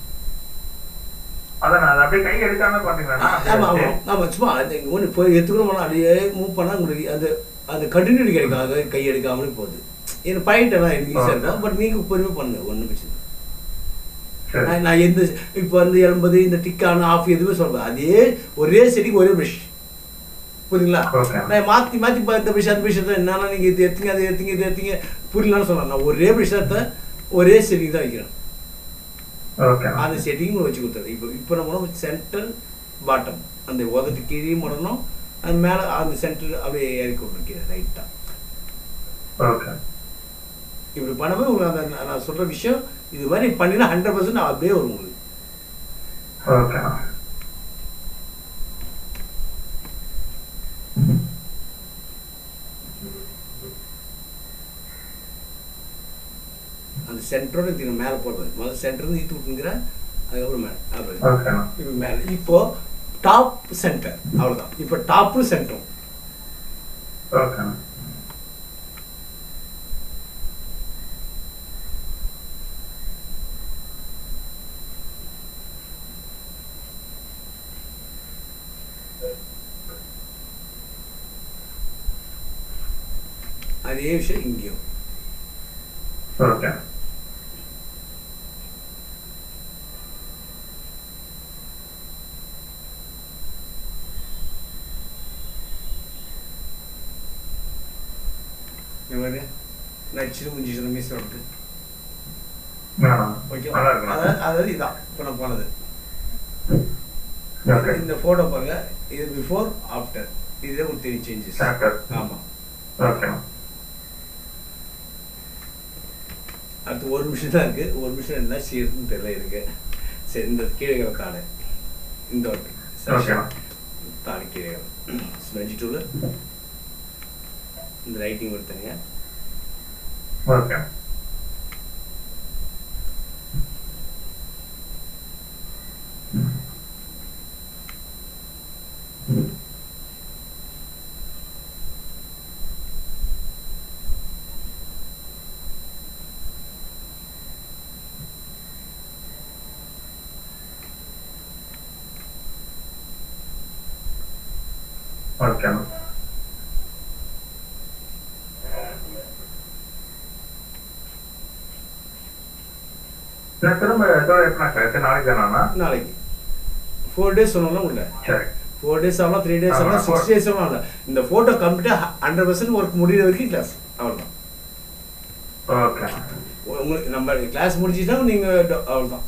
அதான் அது அப்படியே கை எடுக்காம ஆ, ஆமா ஆமா பண்ணீங்களா ஆமா சும்மா அந்த ஒன்று போய் எடுத்துக்கணும் அப்படியே மூவ் பண்ணால் உங்களுக்கு அந்த அந்த கண்டினியூட்டி கிடைக்கும் அது கை எடுக்காமலே போகுது எனக்கு பழகிட்டேன் எனக்கு ஈஸியாக இருக்கும் பட் நீங்கள் பொறுமை பண்ணுங்க ஒன்றும் பிரச்சனை இல்லை. சரி நான் நான் எந்த இப்போ வந்து எண்பது இந்த டிக்கான ஆஃப் எதுவுமே சொல்கிறேன் அதே ஒரே செடிக்கு ஒரே ப்ரஷ் புரியுங்களா Okay. நான் மாற்றி மாற்றி இப்போ இந்த விஷயம் அந்த விஷயத்த என்னன்னா நீங்கள் இது எடுத்தீங்க அது எடுத்தீங்க இது எடுத்தீங்க புரியலான்னு சொல்லலாம் நான் ஒரே விஷயத்த ஒரே செடிக்கு தான் வைக்கிறேன் ஓகே அந்த செட்டிங் வச்சு கொடுத்துரு இப்போ இப்போ நம்ம சென்டர் பாட்டம் அந்த உதட்டு கீழே முடணும் அது மேலே அந்த சென்டர் அப்படியே இறக்கி விட்ருக்கேன் ரைட்டாக ஓகே இப்படி பண்ணவே உங்களுக்கு அந்த நான் நான் சொல்கிற விஷயம் இது மாதிரி பண்ணினா ஹண்ட்ரட் பர்சன்ட் அப்படியே வரும் உங்களுக்கு ஓகே அந்த சென்டரோட இது மேலே போடுறது முதல்ல சென்டர்னு ஈத்து விட்டுங்கிறேன் அதுக்கப்புறம் மேலே அப்படி ஓகே இப்போ மேலே இப்போ டாப் சென்டர் அவ்வளோதான் இப்போ டாப்பும் சென்டரும் ஓகே அதே விஷயம் இங்கேயும் ஓகே இந்த மாதிரி நடிச்சுட்டு முடிஞ்சிச்சு மீஸ் விட்டு வேணாம் ஓகே நல்லா இருக்கணும் அதாவது அதாவது இதான் இப்போ நான் போனது ஓகே இந்த ஃபோட்டோ பாருங்க இது பிஃபோர் ஆஃப்டர் இதுதான் உங்களுக்கு தெரியும் சேஞ்சஸ் After. ஆமாம் ஓகே அடுத்து ஒரு நிமிஷம் தான் இருக்கு ஒரு நிமிஷம் என்ன செய்யறதுன்னு தெரியல இருக்கு சரி இந்த கீழே இருக்கிற தாடை இந்த ஒர்க் Okay. தாடை கீழே ஸ்மெஞ்சி டூலு இந்த ரைட்டிங் கொடுத்தீங்க ஓகே ஓகே நான் திரும்ப இதோட எப்படின்னா எத்தனை நாளைக்கு தானா நாளைக்கு ஃபோர் டேஸ் சொன்னாலும் உள்ள சரி ஃபோர் டேஸ் ஆகலாம் த்ரீ டேஸ் ஆமா, ஆகலாம் சிக்ஸ் four- டேஸ் ஆகலாம் இந்த ஃபோட்டோ கம்ப்ளீட்டாக ஹண்ட்ரட் பர்சன்ட் ஒர்க் முடிகிற வரைக்கும் கிளாஸ் அவ்வளோதான் ஓகே உங்களுக்கு நம்ம கிளாஸ் முடிஞ்சுட்டா நீங்கள் அவ்வளோதான்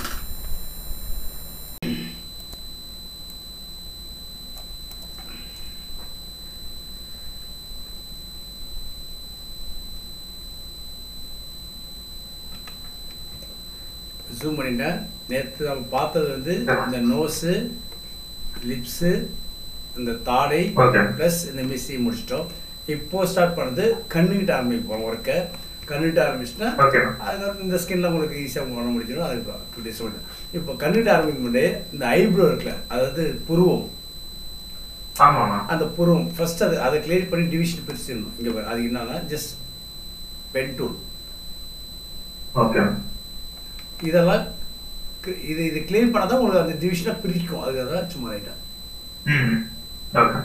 ஜூம் பண்ணிட்டேன் நேற்று நம்ம பார்த்தது வந்து இந்த நோஸு லிப்ஸு இந்த தாடை Okay. ப்ளஸ் இந்த மிஸ்ஸி முடிச்சிட்டோம் இப்போ ஸ்டார்ட் பண்ணது கண்ணுக்கிட்ட ஆரம்பிப்போம் ஒர்க்கை கண்ணுகிட்ட ஆரம்பிச்சுன்னா ஓகேண்ணா அது இந்த ஸ்கின்ல உங்களுக்கு ஈஸியாக பண்ண முடிஞ்சிடும் அது டூ டேஸ் இப்போ கண்ணுகிட்ட ஆரம்பிக்கும் போதே இந்த ஐப்ரோ இருக்குல்ல அதாவது புருவம் ஆமாண்ணா அந்த புருவம் ஃபர்ஸ்ட் அது அதை கிளியர் பண்ணி டிவிஷன் பிரிச்சிடணும் இங்கே பாரு. அது என்னன்னா ஜஸ்ட் பென் டூல் ஓகே இதெல்லாம் கு- இது இது கிளியர் பண்ணால் தான் உங்களுக்கு அந்த டிவிஷனை பிரிக்கும் அதுக்காக தான் சும்மா ரைட்டாக ம் ஓகே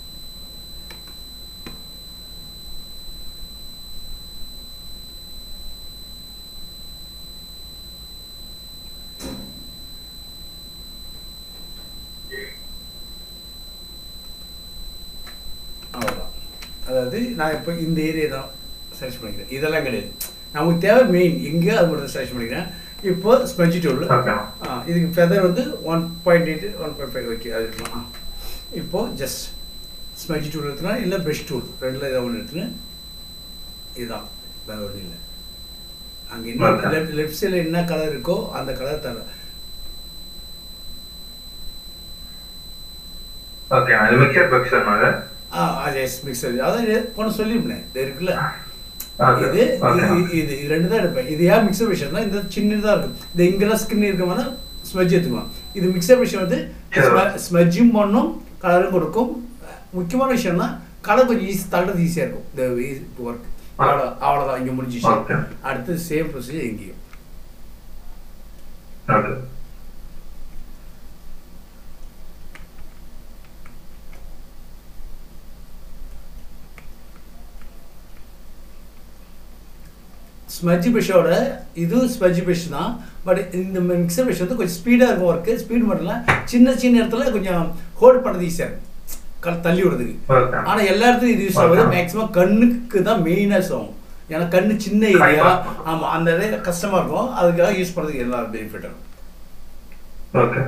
அவ்வளோதான் அதாவது நான் இப்போ இந்த ஏரியா தான் சர்ச் பண்ணிக்கிறேன் இதெல்லாம் கிடையாது நமக்கு தேவை மெயின் எங்கே அது மட்டும் சர்ச் பண்ணிக்கிறேன் இப்போ ஸ்பெஞ்சி டூல் ஓகேண்ணா ஆ இதுக்கு ஃபெதர் வந்து one point eight one point five okay அது இருக்கலாம் ஆ. இப்போ ஜஸ்ட் ஸ்மெஜ் டூல் எடுத்துனா இல்லை ப்ரஷ் டூல் ரெண்டில் ஏதாவது ஒன்று எடுத்துன்னு இதுதான் வேறு ஒன்றும் இல்லை அங்கே என்ன Okay. லெஃப்ட் லெஃப்ட் சைடில் என்ன கலர் இருக்கோ அந்த கலர் தர ஓகேண்ணா இது மிக்சர் பக்ஷன் அது ஆ அது எஸ் மிக்சர் அதான் போன சொல்லியிருந்தேன் இது இருக்குல்ல ஓகே இது ஓகேண்ணா இது- இது இது ரெண்டு தான் எடுப்பேன் இது ஏன் மிக்சர் விஷயம் இந்த சின்னதாக இருக்கும் இந்த இங்கெல்லாம் ஸ்கின் இருக்கமான ஸ்மெஜ் எடுத்துக்குவோம் இது மிக்சர் விஷயம் வந்து சரி. ஸ்மெஜ்ஜும் பண்ணும் கலரும் கொடுக்கும் முக்கியமான விஷயம்னா கலர் கொஞ்சம் ஈஸி தள்ளுறது ஈஸியாக இருக்கும் இந்த ஒர்க் அவ்வளோ அவ்வளோதான் இங்கே முடிஞ்சிச்சு ஓகே அடுத்து சேம் ப்ரொசீஜர் இங்கேயும் ஓகே ஸ்மஜ் பிஷோட இது ஸ்மஜ் பிஷ் தான் பட் இந்த மிக்சர் பிஷ் வந்து கொஞ்சம் ஸ்பீடாக இருக்கும் ஒர்க்கு ஸ்பீட் மட்டும் இல்லை சின்ன சின்ன இடத்துல கொஞ்சம் ஹோல்ட் பண்ணுறது ஈஸியாக இருக்கும் கல் தள்ளி விடுறதுக்கு ஓகே ஆனா எல்லா இடத்துலயும் இது யூஸ் ஆகுது Okay. மேக்ஸிமம் கண்ணுக்கு தான் மெயினா யூஸ் ஆகும் ஏன்னா கண்ணு சின்ன ஏரியா Right. ஆமா அந்த ஏரியா கஷ்டமா இருக்கும் அதுக்காக யூஸ் பண்றதுக்கு எல்லா பெனிஃபிட் இருக்கும் ஓகே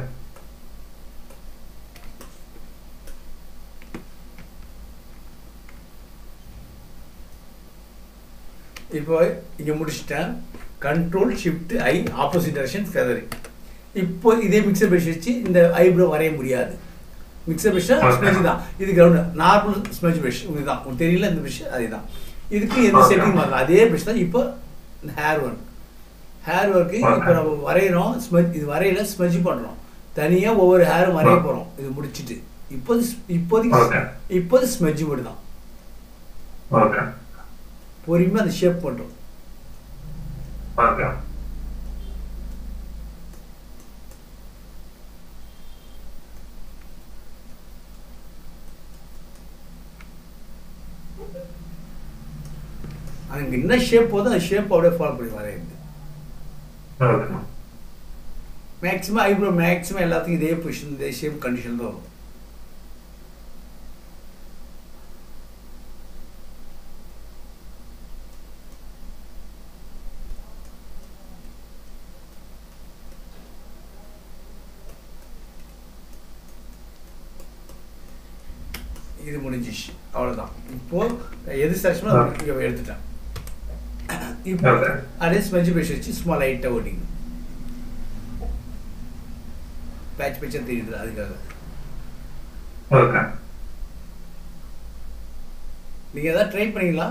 இப்போ இங்க முடிச்சிட்டேன் control shift I opposite direction feathering இப்போ இதே மிக்சர் பிரஷ் வச்சு இந்த ஐப்ரோ வரைய முடியாது மிக்சர் பிரஷ் Okay. ஸ்மெஜ் தான் இது கிரவுண்ட் நார்மல் ஸ்மெஜ் பிரஷ் உங்களுக்கு தான் உங்களுக்கு தெரியல இந்த பிரஷ் அதுதான் இதுக்கு எந்த Okay. செட்டிங் வரல அதே பிரஷ் தான் இப்போ இந்த hair work hair work Okay. இப்போ நம்ம வரைகிறோம் ஸ்மெஜ் இது வரையில ஸ்மெஜ் பண்றோம் தனியா ஒவ்வொரு ஹேரும் வரைய Okay. போறோம் இது முடிச்சிட்டு இப்போது இப்போதைக்கு Okay. இப்போது ஸ்மெஜ் மட்டும் தான் ஓகே பொறுமையாக அந்த ஷேப் பண்ணுறோம் ஓகே அங்கே என்ன ஷேப் போதும் அந்த ஷேப் அப்படியே ஃபாலோ பண்ணி வரையுது ஓகே மேக்ஸிமம் ஐப்ரோ மேக்ஸிமம் எல்லாத்துக்கும் இதே பொசிஷன் இதே ஷேப் கண்டிஷன் தான் வரும் இது முடிஞ்சிச்சு அவ்வளோதான் இப்போ எது செலக்ஷனோ இங்கே எடுத்துட்டேன் இப்போ Okay. அதே ஸ்மெஜ் பேஷ் வச்சு சும்மா லைட்டாக ஓட்டிங்க பேட்ச் பேட்சாக தெரியுது அதுக்காக ஓகே நீங்கள் எதாவது ட்ரை பண்ணீங்களா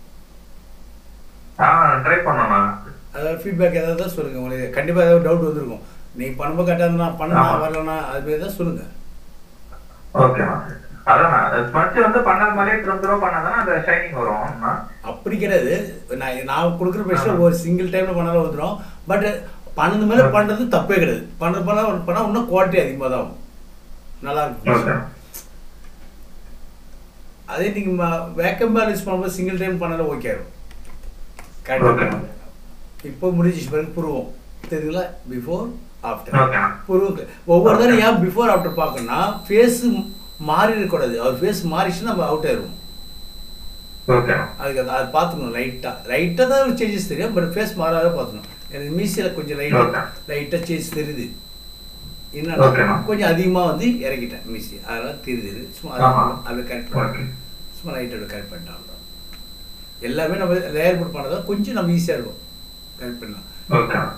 ஆ ட்ரை பண்ணண்ணா அதாவது ஃபீட்பேக் ஏதாவது தான் சொல்லுங்கள் உங்களுக்கு கண்டிப்பாக ஏதாவது டவுட் வந்திருக்கும் நீங்கள் பண்ணும்போது கரெக்டாக நான் பண்ணா ஆமா. வரலனா அது மாதிரி தான் சொல்லுங்கள் ஓகேண்ணா அதாண்ணா ஸ்மட்ச் வந்து பண்ணது மாதிரியே திரும்ப திரும்ப பண்ணாதானே அந்த ஷைனிங் வரும்ண்ணா அப்படி கிடையாது நான் நான் கொடுக்குற பேஷில் ஆமா. ஒரு சிங்கிள் டைமில் பண்ணாலும் வந்துடும் பட் பண்ணது மேலே பண்ணுறது தப்பே கிடையாது பண்ணது பண்ண பண்ணால் இன்னும் குவாலிட்டி அதிகமாக தான் ஆகும் நல்லா ஓகே இருக்கும் அதே நீங்கள் வேக்கம் பேலன்ஸ் பண்ணும்போது சிங்கிள் டைம் பண்ணாலும் ஓகே ஆகும் Okay. கரெக்டாக இப்போ முடிஞ்சிச்சு பிறகு புருவம் தெரியுங்களா பிஃபோர் ஆஃப்டர் ஓகேண்ணா புருவம் ஒவ்வொரு தடவை ஏன் பிஃபோர் ஆஃப்டர் பார்க்கணும்னா ஃபேஸ் மாறி இருக்கக்கூடாது அவர் ஃபேஸ் மாறிச்சுன்னா நம்ம அவுட் ஆயிடுவோம் ஓகேண்ணா அதுக்கு அது அது பார்த்துக்கணும் லைட்டாக லைட்டாக தான் ஒரு சேஞ்சஸ் தெரியும் பட் ஃபேஸ் மாறாத பார்த்துக்கணும் எனக்கு மீசியில் கொஞ்சம் லைட்டாக Okay. லைட்டாக சேஞ்ச் தெரியுது Okay, என்னன்னா ma'am. கொஞ்சம் அதிகமாக வந்து இறக்கிட்டேன் மீசி அதெல்லாம் தெரியுது சும்மா ஆமா. அதை கரெக்ட் ஓகே பண்ணேன் சும்மா லைட்டோட கரெக்ட் பண்ணிட்டாங்க எல்லாமே நம்ம லேயர் போட்டு பண்ணதா கொஞ்சம் நம்ம ஈஸியாக இருக்கும் கரெக்ட் பண்ணலாம் ஓகேண்ணா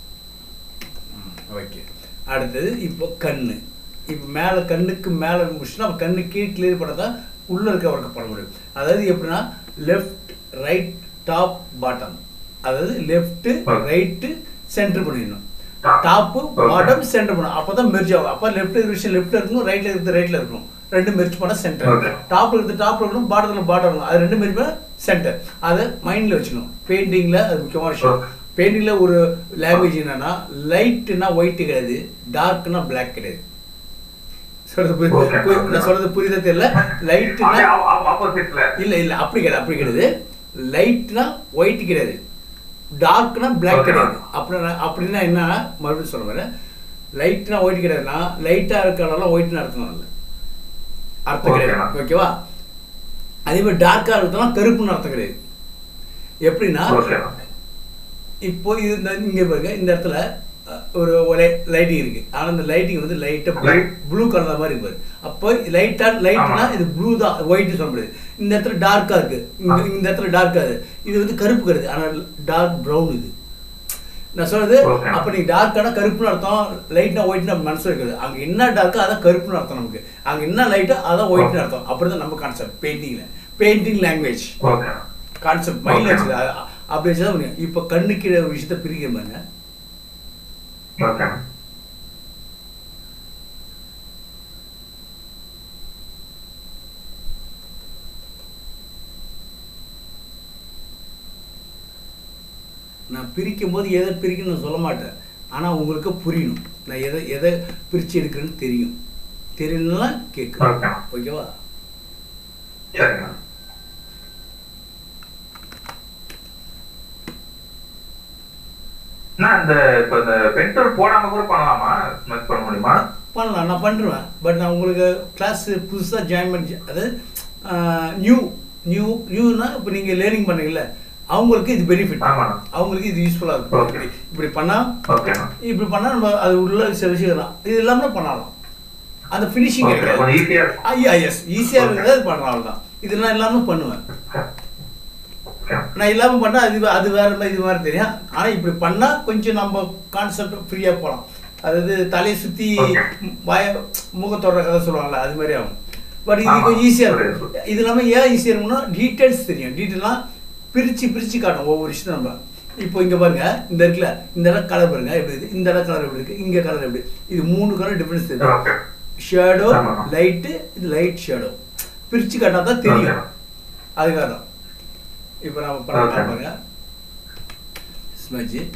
ஓகே அடுத்தது இப்போ கண்ணு இப்போ மேலே கண்ணுக்கு மேலே முடிச்சுட்டு நம்ம கண்ணு கீழே கிளியர் பண்ணதான் உள்ள இருக்க ஒர்க்கை பண்ண முடியும் அதாவது எப்படின்னா லெஃப்ட் ரைட் டாப் பாட்டம் அதாவது லெஃப்ட் Okay. ரைட்டு சென்டர் பண்ணிடணும் Top. Top Okay. Bottom centre பண்ணணும் அப்போ தான் மெர்ஜ் ஆகும் அப்போ லெஃப்ட் இருக்கிற விஷயம் லெஃப்ட்ல இருக்கணும் ரைட்ல இருக்கிறது ரைட்ல இருக்கணும் ரெண்டு மெர்ஜ் பண்ணால் சென்டர் Okay. டாப்ல இருக்கிறது டாப்ல இருக்கணும் பாட்டத்தில் பாட்டம் இருக்கணும் அது ரெண்டு மெர்ஜ் பண்ணால் சென்டர் அதை மைண்ட்ல வச்சுக்கணும் பெயிண்டிங்ல அது முக்கியமான விஷயம் Okay. பெயிண்டிங்ல ஒரு லாங்குவேஜ் என்னன்னா லைட்னா ஒயிட் கிடையாது டார்க்னா பிளாக் கிடையாது சொல்றது புரியுது Okay. புரி- நான் சொல்றது புரியுதா தெரியல லைட்னா ஆப்போசிட்ல இல்ல இல்ல அப்படி கிடையாது அப்படி கிடையாது லைட்னா ஒயிட் கிடையாது டார்க்னா பிளாக் Okay. கிடையாது அப்படின்னா அப்படின்னா என்ன மறுபடியும் சொல்ல வரேன் லைட்னா ஒயிட் கிடையாதுன்னா லைட்டா இருக்கிறதெல்லாம் ஒயிட்னு அர்த்தம் இல்லை அர்த்தம் Okay. கிடையாது ஓகேவா அதே மாதிரி டார்க்கா இருக்கிறதெல்லாம் கருப்புன்னு அர்த்தம் கிடையாது எப்படின்னா ஓகே இப்போ இது இந்த இங்க பாருங்க இந்த இடத்துல அஹ், ஒரு லைட்டிங் இருக்கு ஆனா இந்த லைட்டிங் வந்து லைட்டா Light. ப்ளூ கலர் மாதிரி இருக்கு பாரு. அப்போ லைட்டா லைட்னா ஆமா. இது ப்ளூ தான் ஒயிட் சொல்ல முடியாது இந்த இடத்துல டார்க்கா இருக்கு இங்க இந்த இடத்துல டார்க்கா இருக்கு இது வந்து கருப்பு கிடையாது ஆனா டார்க் பிரவுன் இது நான் சொல்றது Okay. அப்ப நீ டார்க்கான கருப்புன்னு அர்த்தம் லைட்னா ஒயிட்னா மனசுல இருக்குது அங்க என்ன டார்க்கோ அதான் கருப்புன்னு அர்த்தம் நமக்கு அங்க என்ன லைட்டோ அதான் ஒயிட்னு அர்த்தம் அப்படிதான் நம்ம கான்செப்ட் பெயிண்டிங்ல பெயிண்டிங் லாங்குவேஜ் ஓகே கான்செப்ட் மைண்ட்ல Okay. வச்சுது அ- அப்படி வச்சுதான் முடியும் இப்போ கண்ணுக்கு ஒரு விஷயத்த பிரிக்கிற பாருங்க ஓகே நான் பிரிக்கும் போது எதை பிரிக்கணும்னு நான் சொல்ல மாட்டேன் ஆனால் உங்களுக்கு புரியணும் நான் எதை எதை பிரித்து எடுக்கிறேன்னு தெரியும் தெரியலன்னா கேட்குறேன் ஓகே ஓகேவா சரிங்க நான் இந்த இப்ப இந்த பென்சில் போடாம கூட பண்ணலாமா ஸ்மெச் பண்ண முடியுமா பண்ணலாம் நான் பண்ணுறேன் பட் நான் உங்களுக்கு கிளாஸ் புதுசாக ஜாயின் பண்ணி அதாவது நியூ நியூ நியூனா இப்போ நீங்கள் லேர்னிங் பண்ணீங்கல்ல அவங்களுக்கு இது பெனிஃபிட் ஆமாண்ணா. அவங்களுக்கு இது யூஸ்ஃபுல்லாக இருக்கும் Okay. இப்படி இப்படி பண்ணால் ஓகேண்ணா இப்படி பண்ணால் நம்ம அது உள்ள சில விஷயம் தான் இது இல்லாமல் பண்ணலாம் அந்த ஃபினிஷிங் ஓகே இருக்காது கொஞ்சம் ஈஸியா இருக்கும் ஐயா எஸ் ஈஸியாக இருக்கிறது அது பண்ணலாம் அவ்வளோதான் இதெல்லாம் இல்லாமல் பண்ணுவேன் ஓகே நான் இல்லாமல் பண்ணால் அது வே- அது வேற மாதிரி இது மாதிரி தெரியும் ஆனால் இப்படி பண்ணால் கொஞ்சம் நம்ம கான்செப்ட் ஃப்ரீயாக போகலாம் அதாவது தலையை சுற்றி Okay. வாய முகத்தோட கதை சொல்லுவாங்கல்ல அது மாதிரி ஆகும் பட் இது ஆமா. கொஞ்சம் ஈஸியாக புரியுது. இருக்கும் இது இல்லாமல் ஏன் ஈஸியாக இருக்கும்னா டீட்டெயில்ஸ் தெரியும் டீட்டெயிலாம் பிரித்து பிரித்து காட்டும் ஒவ்வொரு விஷயம் நம்ம இப்போ இங்கே பாருங்க இந்த இருக்குல்ல இந்த இடம் கலர் பாருங்க எப்படி இருக்குது இந்த இடம் கலர் எப்படி இருக்குது இங்கே கலர் எப்படி இது மூணு கலர் டிஃப்ரென்ஸ் தெரியும் ஓகே ஷேடோ ஆமா. லைட்டு இது லைட் ஷேடோ பிரித்து காட்டினா தான் தெரியும் Okay. அதுக்காக தான் இப்போ நம்ம பண்ண Okay. பாருங்க ஸ்மஜ்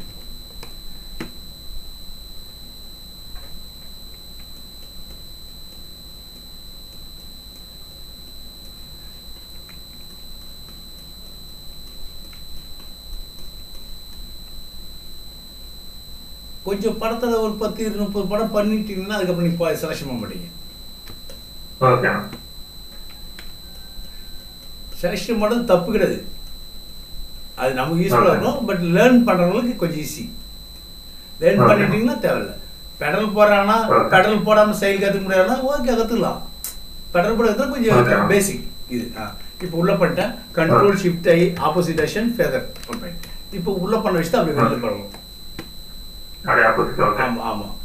கொஞ்சம் படத்துல ஒரு பத்து இரு முப்பது படம் பண்ணிட்டீங்கன்னா அதுக்கப்புறம் நீ செலக்ஷன் பண்ண மாட்டீங்க ஓகேண்ணா செலக்ஷன் பண்ணுறது தப்பு கிடையாது அது நமக்கு யூஸ்ஃபுல்லாக Okay. இருக்கும் பட் லேர்ன் பண்ணுறவங்களுக்கு கொஞ்சம் ஈஸி லேர்ன் Okay. பண்ணிட்டீங்கன்னா தேவையில்ல பெடல் போடுறாங்கன்னா Okay. பெடல் போடாமல் சைல் கற்றுக்க முடியாதுன்னா ஓகே கற்றுக்கலாம் பெடல் போட கற்றுக்க Okay. கொஞ்சம் பேசிக் இது ஆ இப்போ உள்ள பண்ணிட்டேன் control shift I opposite action feather பண்ணுறேன் இப்போ உள்ள பண்ண விஷயத்தை அப்படி வெளில Okay. பண்ணணும் அப்படியே ஆப்போசிட் ஓகே ஆமாம் ஆமாம்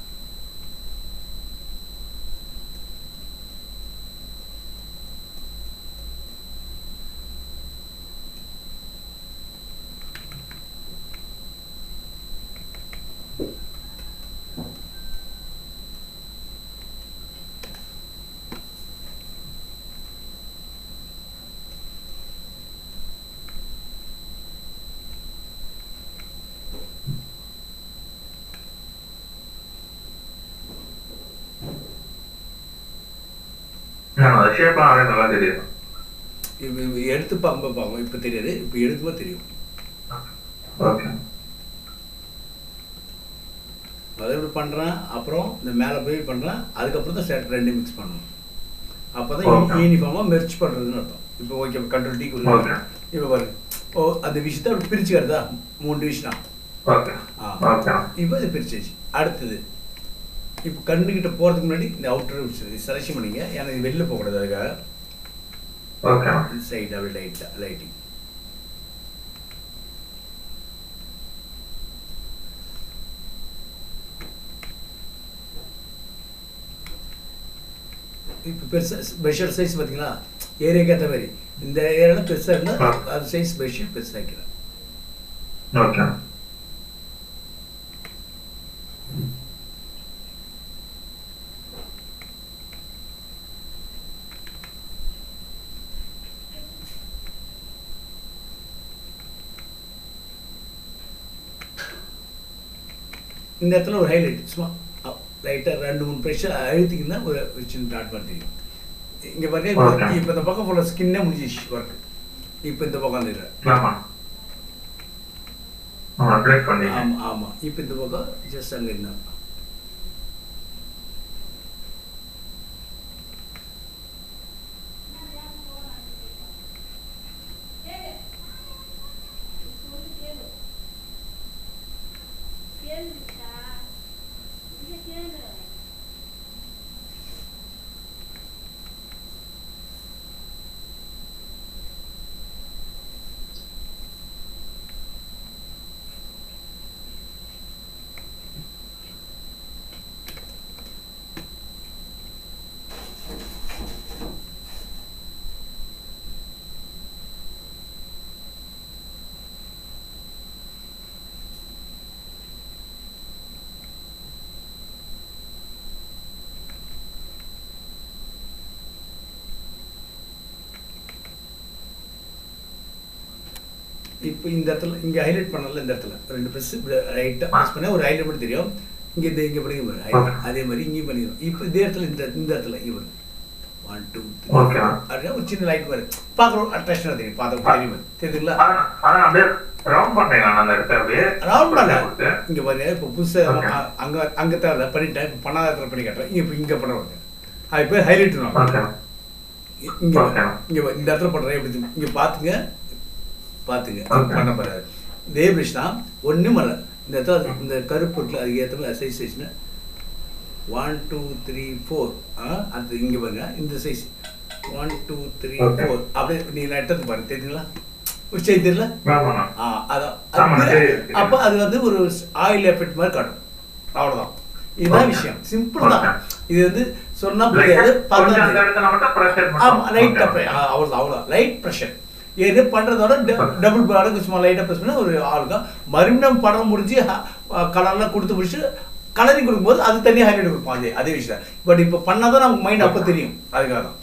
நான் ஷேப்லாம் அப்படியே நல்லா தெரியும் இப்போ இப்போ எடுத்து பார்க்கும்போது பார்க்கும் இப்போ தெரியாது இப்போ எடுக்கும்போது தெரியும் ஓகே அதை இப்படி பண்ணுறேன் அப்புறம் இந்த மேலே போய் பண்ணுறேன் அதுக்கப்புறம் தான் செட் ரெண்டு மிக்ஸ் பண்ணணும் அப்போ தான் Okay. யூனிஃபார்மாக மெர்ச் பண்ணுறதுன்னு அர்த்தம் இப்போ ஓகே கண்ட்ரோல் டீ Okay. கொடுங்க இப்போ பாருங்க ஓ அந்த விஷயத்தை அப்படி பிரிச்சுக்கிறதா மூணு டிவிஷனா ஓகே ஆ ஓகே இப்போ இது பிரிச்சாச்சு அடுத்தது இப்போ கண்ணுக்கிட்ட போகிறதுக்கு முன்னாடி இந்த அவுட்டர் செலக்ஷன் பண்ணிங்க ஏன்னா இது வெளில போகக்கூடாது அதுக்காக ஓகே சைடு அப்படி லைட்டாக லைட்டிங் இப்போ பெருசாக ஸ்பெஷல் சைஸ் பார்த்தீங்களா ஏரியாக்கு ஏற்ற மாதிரி இந்த ஏரியாவில் பெருசாக இருந்தால் ஆ. அது சைஸ் பெட்ஷீட் பெருசாக்கிறேன் ஓகே இந்த இடத்துல ஒரு ஹைலைட் சும்மா லைட்டாக ரெண்டு மூணு ப்ரெஷர் அழுத்திங்கன்னா ஒரு ஒரு சின்ன டாட் மாதிரி தெரியும் இங்கே பாருங்க இப்போ Okay. இப்போ இந்த பக்கம் ஃபுல்லாக ஸ்கின்னே முடிஞ்சிச்சு ஒர்க் இப்போ இந்த பக்கம் வந்துடுறேன் ஆமா ஆமா அப்டேட் பண்ணி ஆமாம் ஆமாம் இப்போ இந்த பக்கம் ஜஸ்ட் அங்கே இருந்தால் இப்போ இந்த இடத்துல இங்கே ஹைலைட் பண்ணல இந்த இடத்துல ரெண்டு ப்ரெஸ் ரைட்டாக ப்ரெஸ் பண்ணால் ஒரு ஹைலைட் மட்டும் தெரியும் இங்கே இந்த இங்கே பண்ணிங்க பாரு highlight. அதே மாதிரி இங்கேயும் பண்ணிடும் இப்போ இதே இடத்துல இந்த இந்த இடத்துல இங்கே பாரு ஒன் டூ த்ரீ Okay. அப்படின்னா ஒரு சின்ன லைட் மாதிரி பார்க்குறோம் அட்ராக்ஷனாக தெரியும் பார்த்த தெரியுமா தெரியுதுங்களா அதான் அதான் அப்படியே ரவுண்ட் பண்ணேன் நான் அந்த இடத்த அப்படியே ரவுண்ட் பண்ணல கொடுத்து. இங்க பாருங்க இப்போ புதுசாக Okay. அங்க அங்க தேவை பண்ணிட்டேன் இப்போ பண்ணாத இடத்துல பண்ணி காட்டுறேன் இங்க இப்போ இங்க பண்ணுவாங்க அது பேர் ஹைலைட் ஓகே இங்க Okay. இங்க வா, இந்த இடத்துல பண்றேன் எப்படி தெரியுமா? இங்க பாத்துங்க பாத்துங்க Okay. பண்ண போறாரு இதே பிரஷ் தான் ஒண்ணும் இல்ல இந்த இடத்துல இந்த கருப்பு இருக்குல்ல அதுக்கு ஏற்ற மாதிரி சைஸ் சைஸ்னு ஒன் டூ த்ரீ ஃபோர் அது இங்க பாருங்க இந்த size one two three Okay. Four அப்படியே நீங்க நெட்டது பாருங்க தெரியுங்களா ஒரு செய்தி தெரியல ஆமாண்ணா ஆ, அதான். ஆமா, அது தெரியுது, தெரியுது. அப்ப அது வந்து ஒரு ஆயில் எஃபெக்ட் மாதிரி காட்டும் அவ்வளவுதான் இதுதான் Okay. விஷயம் சிம்பிள் தான் Okay. இது வந்து சொன்னா புரியாது கொஞ்சம் பார்த்தா அந்த இடத்துல மட்டும் pressure ஆமா மட்டும். Light Okay. அவ்வளவுதான் அவ்வளவுதான் லைட் ப்ரெஷர் இது பண்றதோட டபுள் பாடம் சும்மா லைட்டா ப்ரெஸ் பண்ணா ஒரு ஆளுக்கும் மறுபடியும் படம் முடிஞ்சு கலர்லாம் கொடுத்து முடிச்சு கலரிங் கொடுக்கும்போது அது தனியாக ஹைலைட் கொடுப்போம் அதே அதே விஷயம் பட் இப்போ பண்ணாதான் நமக்கு மைண்ட் அப்போ தெரியும் அதுக்காக தான்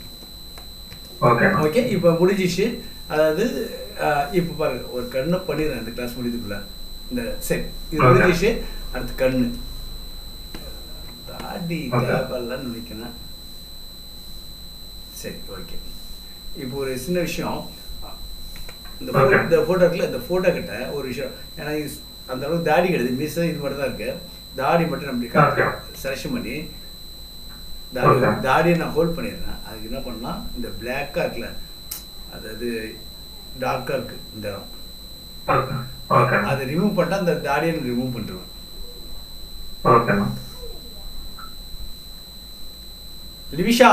Okay. ஓகே இப்போ முடிஞ்சிச்சு அதாவது அஹ், இப்போ பாருங்க ஒரு கண்ணை பண்ணிடுறேன் இந்த கிளாஸ் முடியுதுக்குள்ள இந்த சரி இது Okay. முடிஞ்சிச்சு அடுத்து கண்ணு தாடி Okay. தேவையில்லன்னு நினைக்கிறேன் சரி ஓகே இப்போ ஒரு சின்ன விஷயம் இந்த photo- Okay. இந்த ஃபோட்டோக்கில் இந்த ஃபோட்டோ கிட்ட ஒரு விஷயம் ஏன்னா இது அந்த அளவுக்கு தாடி கிடையாது மிஸ் இது மட்டும் தான் இருக்கு தாடி மட்டும் நம்ம Okay. செலக்ஷன் பண்ணி தாடி Okay. தாடியை நான் ஹோல்ட் பண்ணிடுறேன் அதுக்கு என்ன பண்ணலாம் இந்த பிளாக்காக இருக்குல்ல அதாவது டார்க்காக இருக்கு இந்த இடம் Okay. Okay. அதை ரிமூவ் பண்ணிட்டா அந்த தாடியை ரிமூவ் பண்ணிடுவேன் Okay. லிவிஷா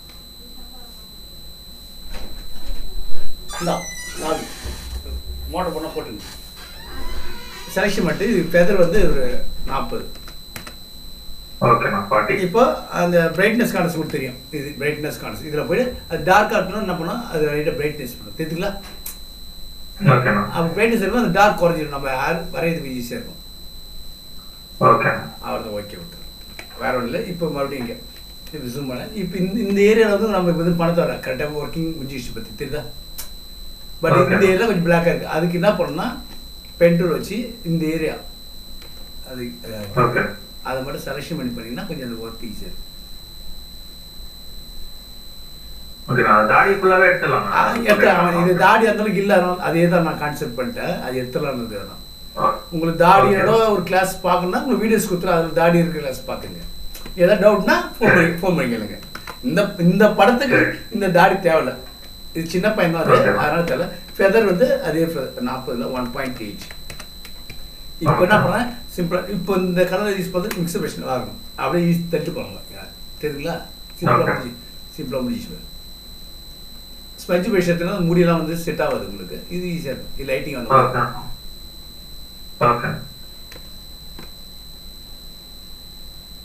இந்தா நாலு மோட்டர் பண்ண போட்டுங்க செலக்ஷன் பண்ணிட்டு இது ஃபெதர் வந்து ஒரு நாற்பது Okay, நான் பாட்டி. இப்போ அந்த பிரைட்னஸ் கான்ஸ் உங்களுக்கு தெரியும் இது பிரைட்னஸ் கான்ஸ் இதில் போய் அது டார்க்காக இருக்கணும் என்ன பண்ணணும் அது லைட்டாக பிரைட்னஸ் பண்ணும் தெரிஞ்சுங்களா Okay, நான். அப்போ பிரைட்னஸ் இருக்கும் அந்த டார்க் குறைஞ்சிடும் நம்ம யார் வரையதுக்கு ஈஸியாக இருக்கும் Okay. அவ்வளோதான் ஓகே விட்டு வேற ஒன்றும் இல்லை இப்போ மறுபடியும் இங்கே இப்போ ஜூம் பண்ண இப்போ இந்த இந்த ஏரியாவில் வந்து நம்ம இப்போ வந்து பணத்தை வர கரெக்டாக ஒர்க்கிங் முடிஞ்சிடுச்சு பற்றி தெரியுதா பட் Okay. இந்த ஏரியா கொஞ்சம் பிளாக்காக இருக்குது அதுக்கு என்ன பண்ணணும்னா பென்டூல் வச்சு இந்த ஏரியா அது அஹ், Okay. அதை மட்டும் செலக்ஷன் பண்ணி பண்ணிங்கன்னா கொஞ்சம் அந்த ஒர்க் ஈஸியாக இருக்கும் Okay, நான் தாடி ஃபுல்லாவே எடுத்துடலாம் ஆ, எடுத்து அவன் இது தாடி அந்த அளவுக்கு இல்லை அதே தான் நான் கான்செப்ட் பண்ணிட்டேன் அது எடுத்துலாம்னது தான் உங்களுக்கு தாடியோட ஒரு கிளாஸ் பார்க்கணும்னா உங்களுக்கு வீடியோஸ் கொடுத்துரு அதில் தாடி இருக்கிற கிளாஸ் பார்த்துங்க ஏதாவது டவுட்னா ஃபோன் பண்ணி ஃபோன் பண்ணி கேளுங்க இந்த இந்த படத்துக்கு இந்த தாடி தேவையில்ல இது சின்ன பையன் தான் அது Okay. அதனால தேவை ஃபெதர் வந்து அதே நாற்பதுல ஒன் பாயிண்ட் எயிட் இப்போ என்ன Okay. பண்ணேன் சிம்பிளாக இப்போ இந்த கலர் யூஸ் பண்ணுறது மிக்சர் பிரச்சனை ஆகணும் அப்படியே யூஸ் தட்டு போகலாம் தெரியுங்களா சிம்பிளாக Okay. முடிஞ்சு சிம்பிளாக முடிஞ்சு ஸ்பஞ்சு பேஷத்துனா முடியெல்லாம் வந்து செட் ஆகாது உங்களுக்கு இது ஈஸியாக இருக்கும் இது லைட்டிங் வந்து Okay. Okay.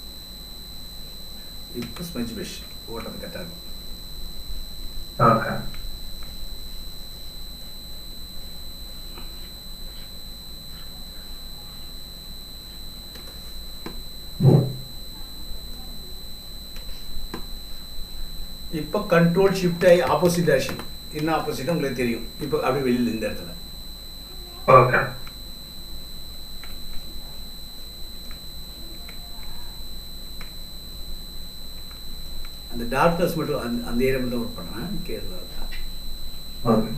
இப்போ ஸ்பஞ்ச் பிரஷ் ஓட்டுறது கரெக்டாக இருக்கும் Okay. இப்போ கண்ட்ரோல் ஷிஃப்ட் ஆகி ஆப்போசிட் ஆக்ஷன் என்ன ஆப்போசிட்டாக உங்களுக்கு தெரியும் இப்போ அப்படியே வெளியில் இந்த இடத்துல ஓகே அந்த டார்க்னஸ் மட்டும் அந்த அந்த ஏரியா மட்டும் ஒர்க் பண்ணுறேன் கேரளா ஓகே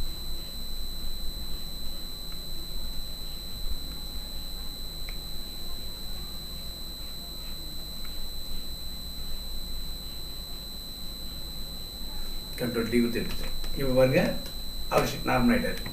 கண்ட்ரோல் டி கொடுத்து எடுத்துட்டேன் இப்போ பாருங்க அவர் நார்மல் ஆகிட்டார்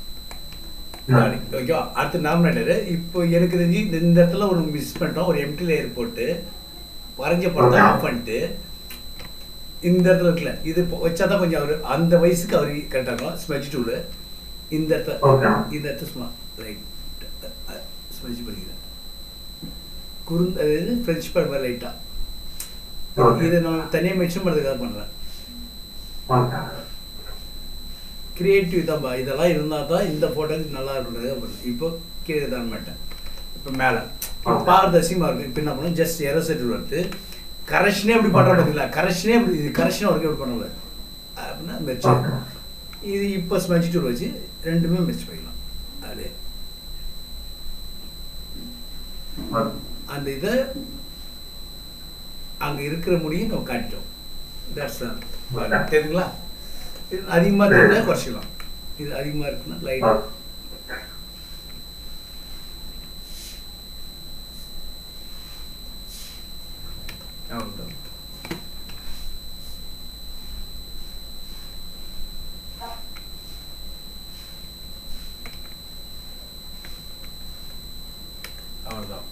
ஓகேவா அடுத்து நாமினேட்டரு இப்போ எனக்கு தெரிஞ்சு இந்த இந்த இடத்துல ஒரு மிஸ் பண்ணிட்டோம் ஒரு எம்டி லேயர் போட்டு வரைஞ்ச படத்தை Okay. ஆஃப் பண்ணிட்டு இந்த இடத்துல இருக்குல்ல இது இப்போ வச்சாதான் கொஞ்சம் அவர் அந்த வயசுக்கு அவர் கரெக்டாக இருக்கும் ஸ்மெஜ் டூலு இந்த இடத்துல Okay. இந்த இடத்துல சும்மா ரைட் ஸ்மெஜ் பண்ணிக்கிறேன் குறுந்த அதாவது ஃப்ரெஞ்ச் படம் மாதிரி லைட்டாக ஓகே இதை நான் தனியாக மென்ஷன் பண்ணுறதுக்காக பண்ணுறேன் ஓகே கிரியேட்டிவ் தான்ப்பா இதெல்லாம் இருந்தால் தான் இந்த ஃபோட்டோக்கு நல்லா இருக்குன்றது இப்போ கீழே தான் மாட்டேன் இப்போ மேலே பார்க்கறது அசிங்கமாக இருக்கும் இப்போ என்ன பண்ணணும் ஜஸ்ட் எரோ செட் வருது கரெக்ஷனே எப்படி பண்ணுற பார்த்தீங்களா கரெக்ஷனே எப்படி இது கரெக்ஷன் ஒர்க் எப்படி பண்ணல அப்படின்னா மெர்ச் Okay. இது இப்போ ஸ்மெஜ் டூல் வச்சு ரெண்டுமே மெர்ச் பண்ணிக்கலாம் அது ஓகே அந்த இதை அங்கே இருக்கிற முடியும் நம்ம காட்டிட்டோம் தட்ஸ் தெரியுங்களா இது அதிகமாக இருந்தால் குறைச்சிக்கலாம் இது அதிகமாக இருக்குன்னா லைட் ஓகே அவ்வளோதான் அவ்வளோதான்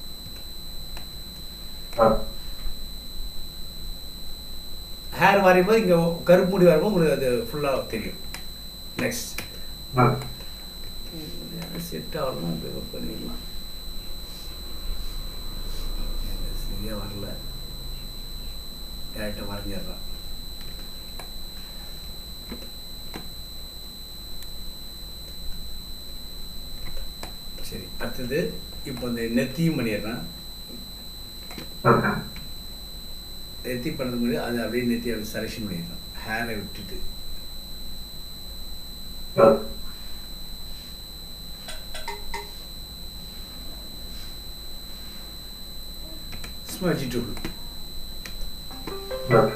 ஓகே ஹேர் வரையும்போது இங்கே கருப்பு முடி வரும்போது உங்களுக்கு அது ஃபுல்லாக தெரியும் நெக்ஸ்ட் ஓகே செட் ஆகலாம் இப்போ பண்ணிடலாம் சரியாக வரல டேரக்டாக வரைஞ்சிடுறான் சரி அடுத்தது இப்போ இந்த நெத்தியும் பண்ணிடுறேன் ஓகே நெத்தி பண்ணது முன்னாடி அதை அப்படியே நெத்தி அப்படி செலெக்ஷன் பண்ணிடுறேன் ஹேரை விட்டுட்டு ஓகே ஸ்மஜி டூல் ஓகே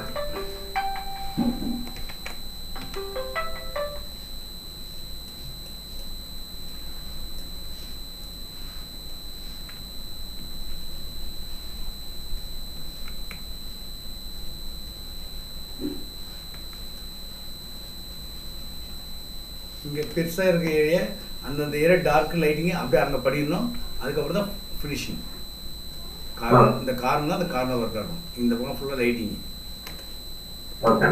இங்கே பெருசாக இருக்க ஏரியா அந்தந்த ஏரியா டார்க் லைட்டிங்க அப்படியே அங்கே பண்ணிடணும் அதுக்கப்புறம் தான் ஃபினிஷிங் காரணம் இந்த காரணம் தான் அந்த கார்னர் ஒர்க் ஆகும் இந்த பக்கம் ஃபுல்லாக லைட்டிங் ஓகே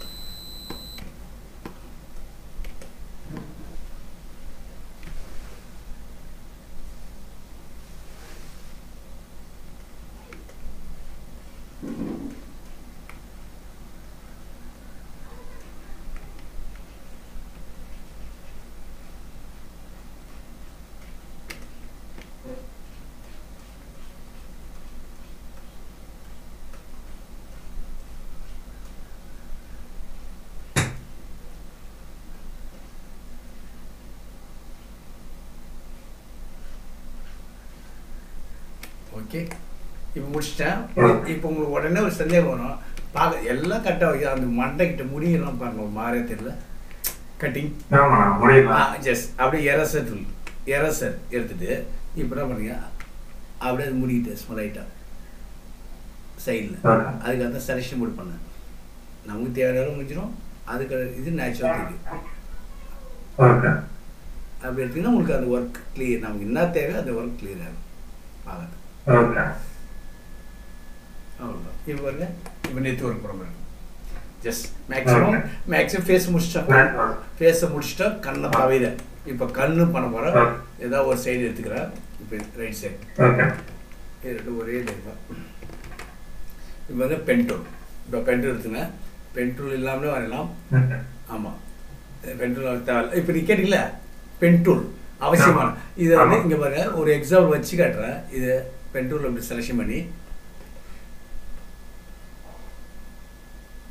ஓகே இப்போ முடிச்சிட்டேன் இப்போ உங்களுக்கு உடனே ஒரு சந்தேகம் வரும் பார்க்க எல்லாம் கரெக்டாக வைக்க அந்த மண்டைக்கிட்ட முடியெல்லாம் பாருங்க ஒரு மாதிரியே தெரியல கட்டிங் ஆமாண்ணா முடியல ஜஸ் அப்படியே எரசர் டூல் எரசர் எடுத்துட்டு இப்போ என்ன பண்ணுங்க அப்படியே அது முடிக்கிட்டு ஸ்மெல் லைட்டாக சைடில் Okay. அதுக்காக தான் செலெக்ஷன் போட்டு பண்ணேன் நமக்கு தேவையான முடிஞ்சிடும் அதுக்கு இது நேச்சுரல் தெரியும் ஓகே அப்படி எடுத்தீங்கன்னா உங்களுக்கு அந்த ஒர்க் கிளியர் நமக்கு என்ன தேவை அந்த ஒர்க் கிளியர் ஆகும் பார்க்க ஓகே அவ்வளோதான் இப்போ பாருங்க இப்போ நேற்று ஒர்க் போகிற just maximum Okay. Maximum face முடிச்சிட்டோம் Okay. ஃபேஸை முடிச்சிட்டோம் கண்ணை தவிர இப்போ கண்ணு பண்ண போகிறோம் Okay. ஏதாவது ஒரு சைடு எடுத்துக்கிறேன் இப்போ ரைட் சைடு ஓகே இது ரெண்டும் ஒரே லைன் தான் இப்போ வந்து பென்டூல் இப்போ பென்டூல் எடுத்துங்க பென்டூல் இல்லாமலே வரையலாம் ஓகே ஆமாம் பென்டூல் தேவை இப்போ நீ கேட்டீங்களா பென்டூல் அவசியமான ஆமா. இதை வந்து ஆமா. இங்கே பாருங்க ஒரு எக்ஸாம்பிள் வச்சு காட்டுறேன் இது பென்டூல் அப்படி செலெக்ஷன் பண்ணி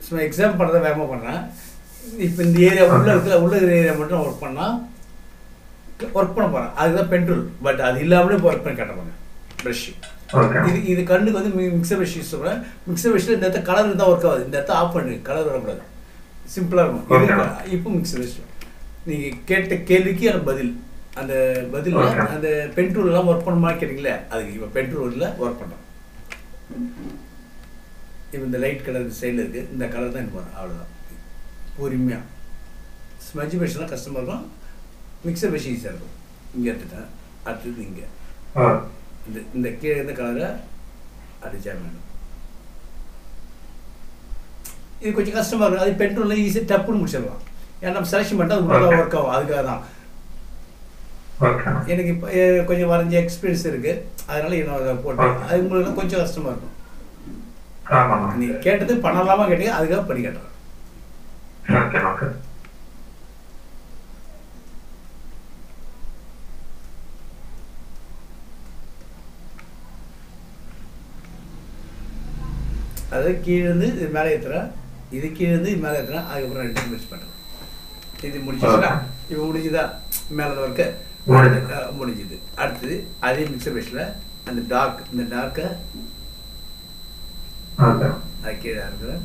சும்மா எக்ஸாம் பண்ணுறத வேகமாக பண்ணேன் இப்போ இந்த ஏரியா உள்ள இருக்கிற உள்ள இருக்கிற ஏரியா மட்டும் ஒர்க் பண்ணால் ஒர்க் பண்ண போகிறேன் அதுதான் பென்ட்ரோல் பட் அது இல்லாமலே இப்போ ஒர்க் பண்ணி கட்ட போகிறேன் ப்ரஷ்ஷு ஓகே இது இது கண்ணுக்கு வந்து மிக்சர் ப்ரஷ் யூஸ் பண்ணுறேன் மிக்சர் ப்ரஷ்ல இந்த இடத்த கலர் இருந்தால் ஒர்க் ஆகுது இந்த இடத்த ஆஃப் பண்ணு கலர் வரக்கூடாது சிம்பிளாக இருக்கும் இது Okay. இப்போ மிக்சர் ப்ரஷ் நீங்கள் கேட்ட கேள்விக்கு எனக்கு பதில் அந்த பதில் Okay. அந்த பென்ட்ரோல் எல்லாம் ஒர்க் பண்ணுமா கேட்டீங்களே அதுக்கு இப்போ பென்ட்ரோலில் ஒர்க் பண்ணோம் இப்போ இந்த லைட் கலர் சைடில் இருக்குது இந்த கலர் தான் எனக்கு வரும் அவ்வளோதான் பொறுமையாக ஸ்மஜ் ப்ரஷ்லாம் கஷ்டமாக இருக்கும் மிக்சர் ப்ரஷ் ஈஸியாக இருக்கும் இங்கே எடுத்துட்டேன் அடுத்தது இங்கே ஓ இந்த இந்த கீழே இருந்த கலரை அடிச்சா வேணும் இது கொஞ்சம் கஷ்டமா இருக்கும் அது பெட்ரோலில் ஈஸியாக டப்புன்னு முடிச்சிடலாம் ஏன்னா நம்ம செலக்ஷன் பண்ணிட்டு அது மட்டும் ஒர்க் ஆகும் அதுக்காக தான் ஓகே எனக்கு இப்போ கொஞ்சம் வரைஞ்ச எக்ஸ்பீரியன்ஸ் இருக்கு அதனால நான் அதை போட்டேன் அது உங்களுக்கு கொஞ்சம் கஷ்டமா இருக்கும் ஆமாம் நீ கேட்டது பண்ணலாமா கேட்டீங்க அதுக்காக பண்ணி கேட்டுறேன் ஓகே ஓகே அதாவது கீழே இருந்து இது மேலே ஏற்றுறேன் இது கீழே இருந்து இது மேலே ஏற்றுறேன் அதுக்கப்புறம் ரெண்டு மிக்ஸ் பண்ணுறேன் இது முடிஞ்சிச்சுங்களா இப்போ முடிஞ்சுதா மேலே ஒர்க்கு முடிஞ்சுது. முடிஞ்சுது அடுத்தது அதே மிக்சர் பேஷில் அந்த டார்க் இந்த டார்க்கை ஓகே அது கீழே இருக்கிறேன்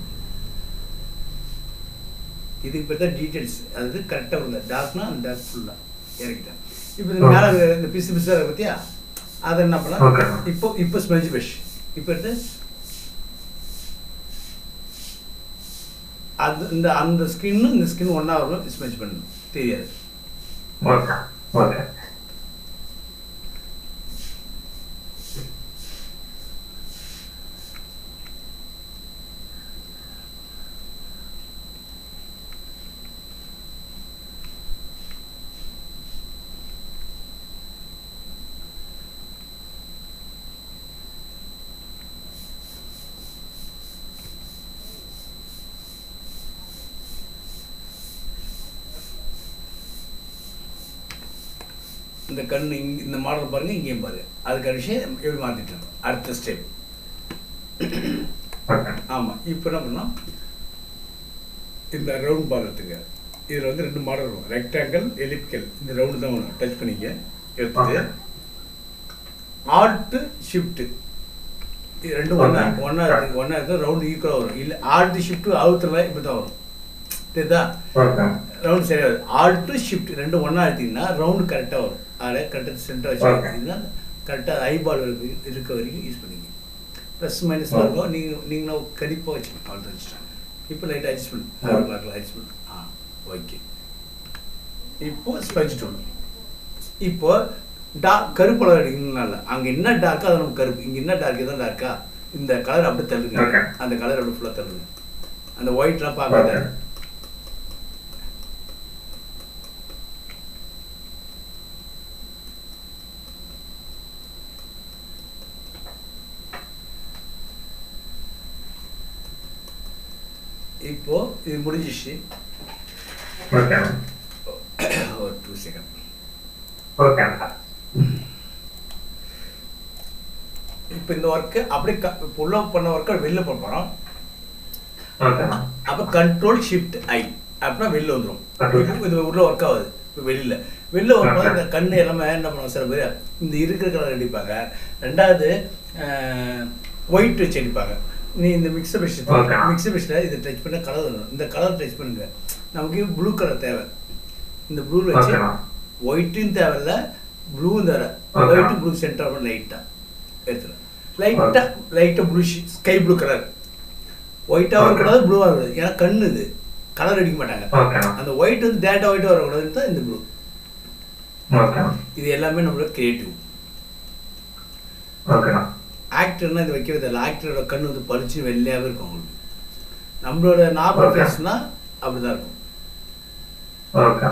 இதுக்கு பேர் தான் டீட்டெயில்ஸ் அதாவது கரெக்டாக உள்ள டார்க்னா அந்த டார்க் ஃபுல்லாக இறக்கிட்டேன் இப்போ இந்த மேலே இருக்கிற இந்த பிசு பிசாக இருக்கு பார்த்தியா அதை என்ன Okay. பண்ணலாம் இப்போ இப்போ ஸ்மெல்ஜ் ப்ரஷ் இப்போ எடுத்து அது இந்த அந்த ஸ்கின்னு இந்த ஸ்கின் ஒன்றா வரும் ஸ்மெல்ஜ் பண்ணணும் தெரியாது ஓகே ஓகே இந்த கண் இங்க இந்த மாடல் பாருங்க இங்கேயும் பாருங்க அதுக்கான விஷயம் எப்படி மாற்றிட்டோம் அடுத்த ஸ்டெப் ஓகே ஆமாம் இப்போ என்ன பண்ணோம் இந்த ரவுண்ட் பார்க்கறதுக்கு இதில் வந்து ரெண்டு மாடல் வரும் ரெக்டாங்கிள் எலிப்டிக்கல் இந்த ரவுண்டு தான் வரும் டச் பண்ணிக்க எடுத்துட்டு Okay. ஆல்ட்டு ஷிஃப்ட்டு இது ரெண்டும் ஒன்றா Okay. ஒன்றா இருக்கு ஒன்றா இருக்கு ரவுண்டு ஈக்குவலாக வரும் இல்லை ஆல்ட்டு ஷிஃப்ட்டு அவுத்துல இப்படி தான் வரும் தெரியுதா ஓகே ரவுண்ட் சரியாக வரும் ஆல்ட்டு ஷிஃப்ட் ரெண்டும் ஒன்றா எடுத்தீங்கன்னா ரவுண்டு கரெக்டாக வரும் அதில் கரெக்டாக சென்டர் வச்சு Okay. எடுத்தீங்கன்னா கரெக்டாக ஐபால் இருக்க வரைக்கும் யூஸ் பண்ணிக்க ப்ளஸ் மைனஸ் Okay. இருக்கும் நீங்கள் நீங்களும் கடிப்பாக வச்சுக்கணும் அவ்வளோ வச்சுட்டாங்க இப்போ லைட் அட்ஜஸ்ட்மெண்ட் Okay. மார்க்கில் அட்ஜஸ்ட்மெண்ட் ஆ ஓகே இப்போ ஸ்பஞ்ச் டூல் இப்போ டார்க் கருப்பு கலர் அடிக்கணும்னால அங்கே என்ன டார்க்கோ அது நம்ம கருப்பு இங்கே என்ன டார்க் தான் டார்க்கா இந்த கலர் அப்படியே தள்ளுங்க Okay. அந்த கலர் அப்படியே ஃபுல்லாக தள்ளுங்க அந்த ஒயிட்லாம் பார்க்காத Okay. இப்போ இது முடிஞ்சிச்சு ஓகே ஒரு டூ செகண்ட் ஓகே இப்போ இந்த ஒர்க்கு அப்படியே க இப்போ உள்ள பண்ண ஒர்க்கை வெளில பண்ண போகிறோம் ஓகே அப்போ கண்ட்ரோல் ஷிஃப்ட் ஐ அப்படின்னா வெளில வந்துடும் Okay. இப்போ இது உள்ள ஒர்க் ஆகுது இப்போ வெளியில் வெளில வரும்போது Okay. இந்த கண்ணு எல்லாமே என்ன பண்ணுவோம் சில பேர் இந்த இருக்கிற கலர் அடிப்பாங்க ரெண்டாவது ஒயிட் வச்சு அடிப்பாங்க நீ இந்த மிக்சர் ப்ரஷ் Okay. மிக்சர் ப்ரஷில் இதை டச் பண்ண கலர் வரும் இந்த கலர் டச் பண்ணுங்க நமக்கு ப்ளூ கலர் தேவை இந்த ப்ளூ வச்சு ஓகேண்ணா ஒயிட்டும் தேவையில்ல ப்ளூவும் தேவை Okay. ஒயிட்டு ப்ளூ சென்டர் லைட்டாக எடுத்துடும் லைட்டாக லைட்டாக ப்ளூ ஸ்கை ப்ளூ கலர் ஒயிட்டாகவும் Okay. இருக்கக்கூடாது ப்ளூவாக இருக்கக்கூடாது ஏன்னா கண்ணு இது கலர் அடிக்க மாட்டாங்க ஓகேண்ணா அந்த ஒயிட் வந்து டேட்டா ஒயிட்டாக வரக்கூடாதுன்னு தான் இந்த ப்ளூ ஓகேண்ணா இது எல்லாமே நம்மளோட கிரியேட்டிவ் ஓகேண்ணா ஆக்டர்னா இது வைக்கவே தெரியல ஆக்டரோட கண்ணு வந்து பளிச்சு வெள்ளையாகவே இருக்கும் அவங்களுக்கு நம்மளோட நார்மல் Okay. ஃபேஸ்னா அப்படிதான் இருக்கும் ஓகே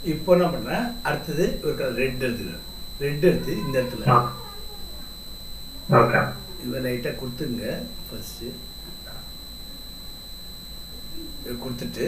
இப்போ என்ன பண்ணுறேன் அடுத்தது ஒரு கலர் ரெட் எடுத்துக்கிறேன் ரெட் எடுத்து இந்த இடத்துல ஓகே இதை லைட்டாக கொடுத்துங்க ஃபஸ்ட்டு கொடுத்துட்டு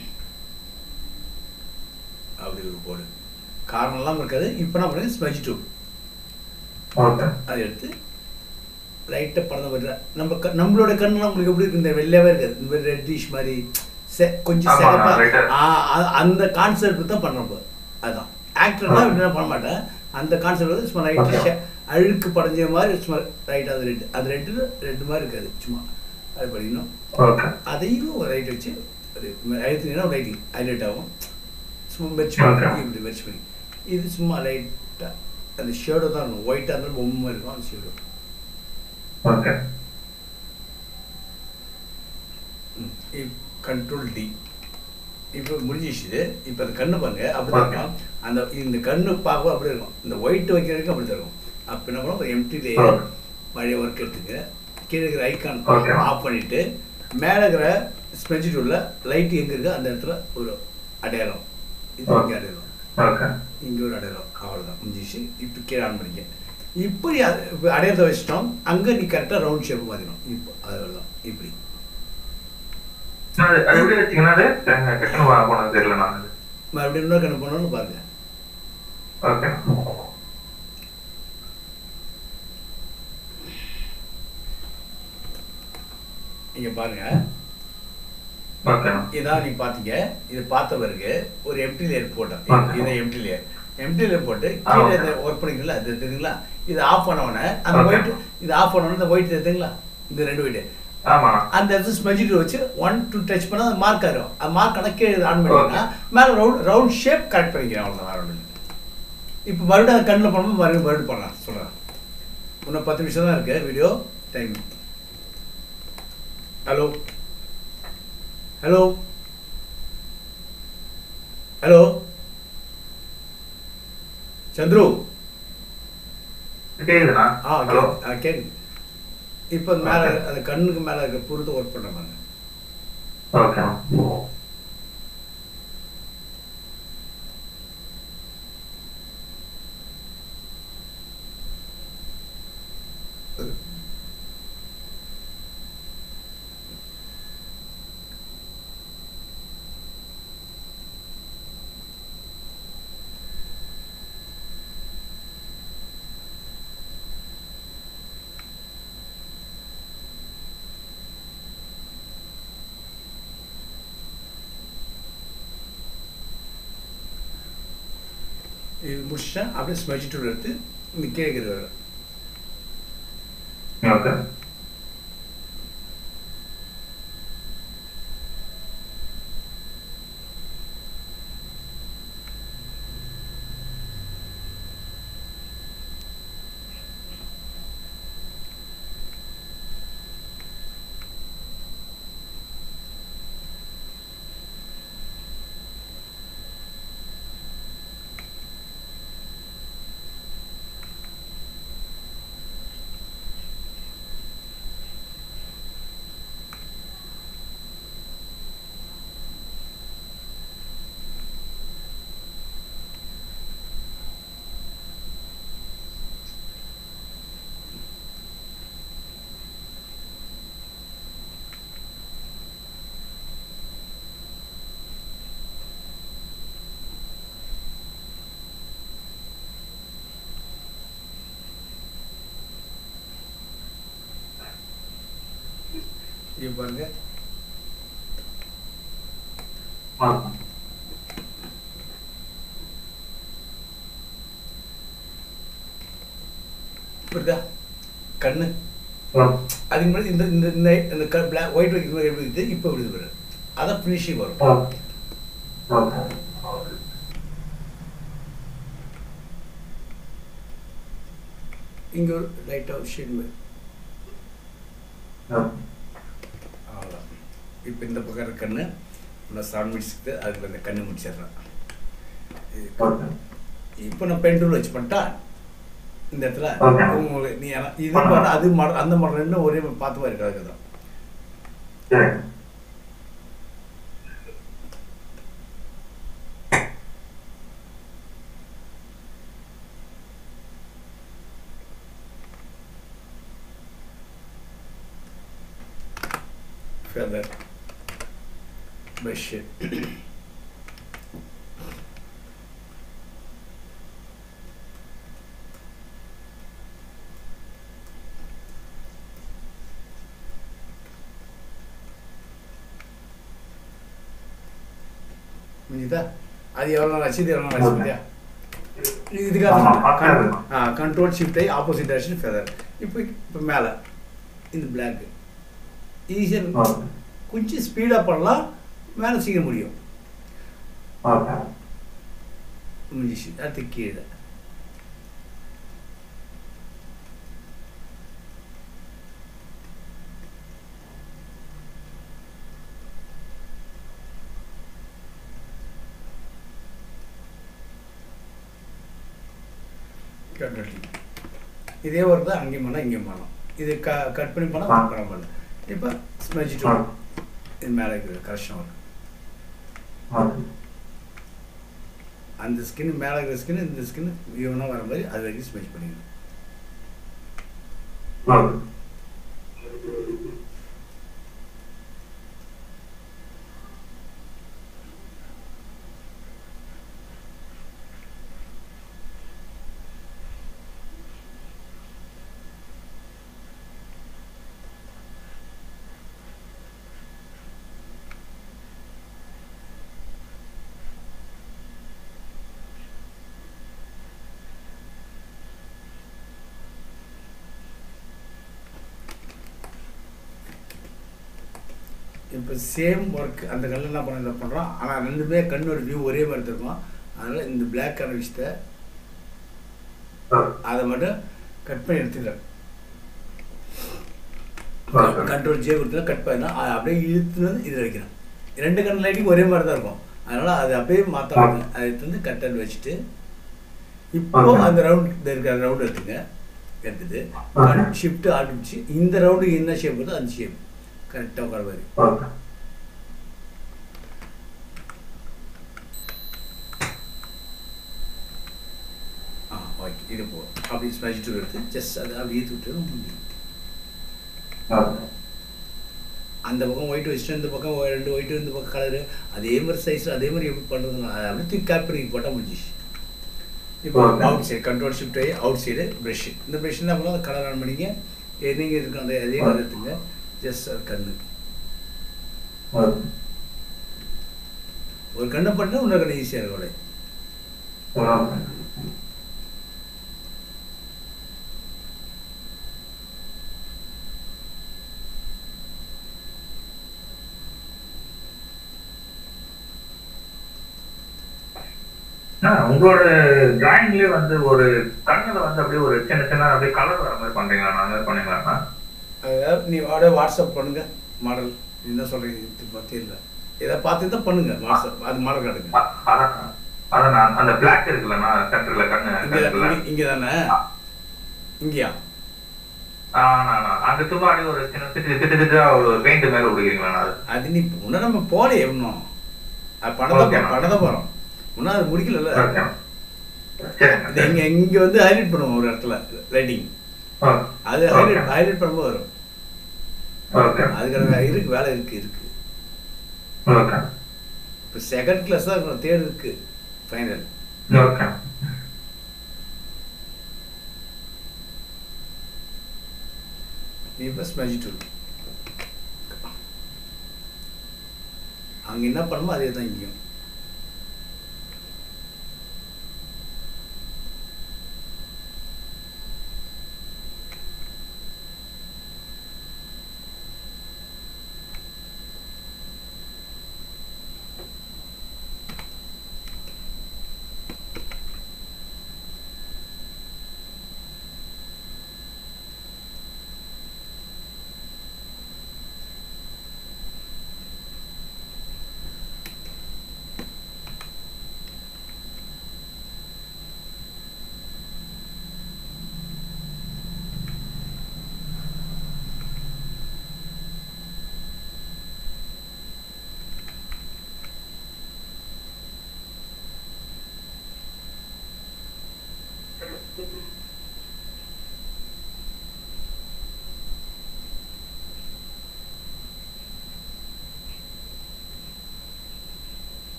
அப்படி ஒரு போடு காரணம்லாம் இருக்காது இப்போ என்ன பண்ணுங்க ஸ்மெஜ் டூ ஓகே அதை எடுத்து லைட்டாக பறந்து விடுற நம்ம க நம்மளோட கண்ணுலாம் உங்களுக்கு எப்படி இருக்கு இந்த வெள்ளையாவே இருக்காது இந்த மாதிரி ரெட்டிஷ் மாதிரி செ கொஞ்சம் ஆமா, சிறப்பா right. ஆ, அ- அந்த கான்செப்ட் தான் பண்ணுறோம் இப்போ அதுதான் ஆக்டர்லாம் ஆ. இப்படி பண்ண மாட்டேன் அந்த கான்செப்ட் வந்து சும்மா Okay. ரைட்டு அழுக்கு படைஞ்ச மாதிரி சும்மா ரைட் அது ரெட் அது ரெட்டு ரெட்டு மாதிரி இருக்காது சும்மா அது படிக்கணும் ஓகே அதையும் ஒரு ரைட் வச்சு ஒரு அழுத்தினீங்கன்னா ரைட்டிங் ஹைலைட் ஆகும் சும்மா மெர்ச் Okay. பண்ணி இப்படி மெர்ச் பண்ணி இது சும்மா லைட்டாக அந்த ஷேடோ தான் இருக்கும் ஒயிட்டாக இருந்தாலும் பொம்மை மாதிரி இருக்கும் அந்த ஷேடோ ஓகே கண்ட்ரோல் டி இப்போ முடிஞ்சிச்சு இப்போ அந்த கண்ணு பாருங்க அப்படி தான் இருக்கும் அந்த இந்த கண்ணு பார்க்க அப்படி இருக்கும் இந்த ஒயிட் வைக்கிறதுக்கு அப்படி தான் இருக்கும் அப்போ என்ன பண்ணணும் ஒரு எம்டி லேயர் Okay. பழைய ஒர்க் எடுத்துங்க கீழே இருக்கிற ஐக்கான் Okay. ஆஃப் பண்ணிட்டு மேலே இருக்கிற ஸ்பெஞ்ச் டூலில் லைட் எங்கே இருக்கோ அந்த இடத்துல ஒரு அடையாளம் இது Okay. இங்கே அடையாளம் ஓகே இங்கே ஒரு அடையாளம் அவ்வளோதான் முடிஞ்சிச்சு இப்போ கீழே ஆன் பண்ணிக்க இப்படி அது இப்போ அடையாளத்தை வச்சிட்டோம் அங்கே நீ கரெக்டாக ரவுண்ட் ஷேப் மாற்றிடும் இப்போ அவ்வளோதான் இப்படி அது அது எப்படி வச்சீங்கன்னா அது கட்டணம் போனது தெரியல நான் அது மறுபடியும் இன்னொரு கண்ணு பண்ணணும்னு பாருங்க ஓகே இங்க பாருங்க ஓகே இதான் நீங்க பாத்தீங்க இது பார்த்த பிறகு ஒரு எம்டி லேயர் போட்டோம் Okay. இதை எம்டி லேயர் எம்டி லேயர் போட்டு ஆ, கீழே okay. இந்த ஒர்க் பண்ணிக்கல அது தெரியுங்களா இது ஆஃப் பண்ண உடனே அந்த Okay. ஒயிட் இது ஆஃப் பண்ண உடனே இந்த ஒயிட் தெரியுங்களா இந்த ரெண்டு ஒயிட் ஆமா அந்த இடத்துல ஸ்மெஜிட்டு வச்சு ஒன் டூ டச் பண்ணா அது மார்க் ஆகும் அது மார்க் ஆனால் கீழே ஆன் பண்ணிங்கன்னா மேலே ரவுண்ட் ரவுண்ட் ஷேப் கரெக்ட் பண்ணிக்கிறேன் அவ்வளோதான் வேற ஒன்றும் இல்லை இப்போ மறுபடியும் அந்த கண்ணில் பண்ணும்போது மறுபடியும் மறுபடியும் பண்ணலாம் சொல்கிறேன் இன்னும் பத்து நிமிஷம் தான் இருக்கு video time hello hello hello Chandru கேக்குதுண்ணா ஆ ஹலோ கேக்குது. ஆ கேக்குது இப்போ மேலே அந்த கண்ணுக்கு மேலே இருக்க பொறுத்து ஒர்க் பண்ணுற பாருங்க ஓகே இது முடிச்சுட்டா அப்படியே ஸ்மெஜ் டூல் எடுத்து இந்த கேட்குற ஓகே இது பாருங்க ஓகே புரியுதா கண்ணு ஓகே அதுக்கு முன்னாடி இந்த இந்த இந்த இந்த க பிளாக் ஒயிட் வைக்கிற மாதிரி எப்படி இருக்குது இப்போ விடுது பாரு அதான் ஃபினிஷிங் வரும் ஓகே ஓகே இங்கே ஒரு லைட்டாக ஒரு ஷேட் மாதிரி ஓகே அவ்வளோதான் இப்போ இந்த பக்கம் இருக்க கண்ணு நான் செவன் மினிட்ஸ்க்கு அதுக்கு இந்த கண்ணு முடிச்சிடுறேன் இது ஓகே இப்போ நான் பென் டூல் வச்சு பண்ணிட்டா இந்த இடத்துல Okay. உங்களுக்கு நீ ஆனா- இது பண்ண அது மாடல் அந்த மாடல் ரெண்டும் ஒரே மாதிரி பார்த்து மாதிரி இருக்காது தான் சரி ஃபெதர் ப்ரஷ்ஷு முடியுதா அது எவ்வளோ நாள் ஆச்சு இது எவ்வளோ நாள் ஆச்சு பார்த்தியா ஆமா, இதுக்காக பக்காது. கண்ட்ரோல் ஷிஃப்ட் ஆகி ஆப்போசிட் டைரக்ஷன் ஃபெதர் இப்போ இப்போ மேலே இந்த பிளாக் ஈஸியாக ஓகே கொஞ்சம் ஸ்பீடாக பண்ணலாம் மேலே சீக்கிரம் முடியும் ஓகே முடிஞ்சிச்சு அடுத்து கீழே கண்ட்ரோல் இதே ஒர்க் தான் அங்கேயும் பண்ணலாம் இங்கேயும் பண்ணலாம் இது க கட் பண்ணி பண்ணால் ஆ. பண்ண பண்ணல இப்போ ஸ்மெஜ் ஆ. இது மேலே இருக்குது கரெக்ஷன் ஒர்க் ஓகே அந்த ஸ்கின் மேலே இருக்கிற ஸ்கின் இந்த ஸ்கின் ஈவனாக வர மாதிரி அது வரைக்கும் ஸ்மெச் பண்ணிக்கணும் ஓகே இப்போ சேம் ஒர்க் அந்த கல்லில் என்ன பண்ண பண்ணுறோம் ஆனால் ரெண்டுமே கண்ணோட வியூ ஒரே மாதிரி இருக்கும் அதனால் இந்த பிளாக் கலர் விஷயத்தை அதை மட்டும் கட் பண்ணி எடுத்துக்கிறேன் ஓகே கண்ட்ரோல் ஜே கொடுத்தா கட் பண்ணா அதை அப்படியே இழுத்துன்னு வந்து இதில் வைக்கிறேன் ரெண்டு கண் லைட்டிங் ஒரே மாதிரி தான் இருக்கும் அதனால் அதை அப்படியே மாற்றாங்க அதை எடுத்து வந்து கட் பண்ணி வச்சுட்டு இப்போ Okay. அந்த ரவுண்ட் இருக்கிற ரவுண்ட் எடுத்துங்க எடுத்துட்டு Okay. ஷிஃப்ட் ஆரம்பிச்சு இந்த ரவுண்டுக்கு என்ன ஷேப் வருதோ அந்த ஷேப் கரெக்டாக உட்கார மாதிரி ஓகே ஆ ஓகே இது போ அப்படி ஸ்மெஷ் டூ எடுத்து ஜஸ்ட் அதை அப்படியே விட்டு முடியும் ஓகே அந்த பக்கம் ஒயிட் வச்சுட்டு இந்த பக்கம் ஒ- ரெண்டு ஒயிட் இந்த பக்கம் கலரு அதே மாதிரி சைஸ் அதே மாதிரி எப்படி பண்ணுறது அதை அப்படியே தூக்கி கேப் பண்ணி போட்டால் முடிஞ்சிச்சு இப்போ Okay. Outside control shift ஆகி அவுட் சைடு ப்ரஷ் இந்த ப்ரஷ் என்ன பண்ணலாம் கலர் ஆன் பண்ணிங்க நீங்கள் இருக்கு அந்த அதே கலர் எடுத்துங்க ஜஸ்ட் அது கண்ணு ஓகே ஒரு கண்ணை பண்ணால் இன்னொரு கண்ணு ஈஸியாக இருக்கும் அவ்வளோ. ஓகே ஆ, உங்களோட டிராயிங்லயே வந்து ஒரு கண்ணுல வந்து அப்படியே ஒரு சின்ன சின்ன அப்படியே கலர் வர மாதிரி பண்றீங்களா அந்த மாதிரி பண்ணீங்களா அதாவது நீ அப்படியே வாட்ஸ்அப் பண்ணுங்க மாடல் என்ன சொல்கிறீங்க தெரியல இதை பார்த்து தான் பண்ணுங்க வாட்ஸ்அப் அது மாடல் காட்டுங்க அ- அதான் அதான் நான் அந்த பிளாக் இருக்குல்லண்ணா சென்டர்ல கண்ணு இங்கே சென்டர்ல இங்கே தானே இங்கேயா ஆ, நான், நான். அங்க சும்மா அப்படியே ஒரு சின்ன திட்டு திட்டு திட்டா ஒரு பெயிண்ட் மேல விடுவீங்களா அது அது நீ முன்ன நம்ம போகலையே இன்னும் அது படம் Okay. தான் படம் தான் போகிறோம் இன்னும் அது முடிக்கலல்ல ஓகே சரிங்க இந்த இங்க இங்க வந்து ஹைலைட் பண்ணுவோம் ஒரு இடத்துல ரைட்டிங் ஓ, அது ஹைலைட் ஹைலைட் பண்ணும்போது வரும் ஓகே அதுக்கான இருக்கு வேலை இருக்கு இருக்கு ஓகே இப்போ செகண்ட் கிளாஸ் தான் இருக்கணும் தேர்ட் இருக்கு ஃபைனல் ஓகே நீ இப்போ ஸ்மெஜ் டூல் அங்க என்ன பண்ணுமோ அதே தான் இங்கேயும்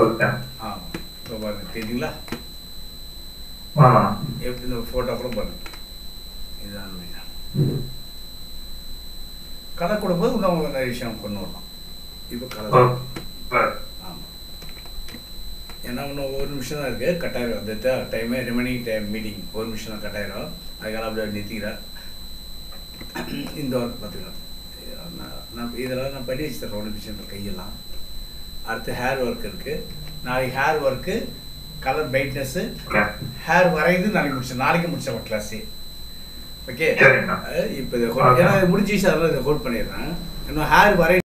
ஓகே ஆ இப்போ பாருங்க தெரியுங்களா ஆ எப்படி இந்த ஃபோட்டோ கூட பாருங்க இதுதான் உண்மை. கலர் கொடுக்கும்போது இன்னும் நிறைய விஷயம் கொண்டு வரலாம் இப்போ கலர் ஓகே ஆமாம் ஏன்னா இன்னும் ஒரு நிமிஷம் தான் இருக்குது கட்டாயிரம் அந்த டைமே ரிமைனிங் டைம் மீட்டிங் ஒரு நிமிஷம் தான் கட்டாயிரம் அதுக்காக அப்படியே நிறுத்திக்கிறேன் இந்த ஒர்க் பார்த்துக்கலாம் நான் நான் இதெல்லாம் நான் பண்ணி வச்சுத்தரேன் ஒன்று விஷயம் கையெல்லாம் அடுத்து ஹேர் ஒர்க் இருக்குது நாளைக்கு hair work colour brightness okay hair வரைந்து நாளைக்கு முடிச்சேன் நாளைக்கு முடிச்சேன் கிளாஸே ஓகே சரிங்கண்ணா இப்போ இதை hold- ஏன்னா இது முடிஞ்சிச்சு அதெல்லாம் இதை ஹோல்ட் பண்ணிடுறேன் இன்னும் ஹேர் வரை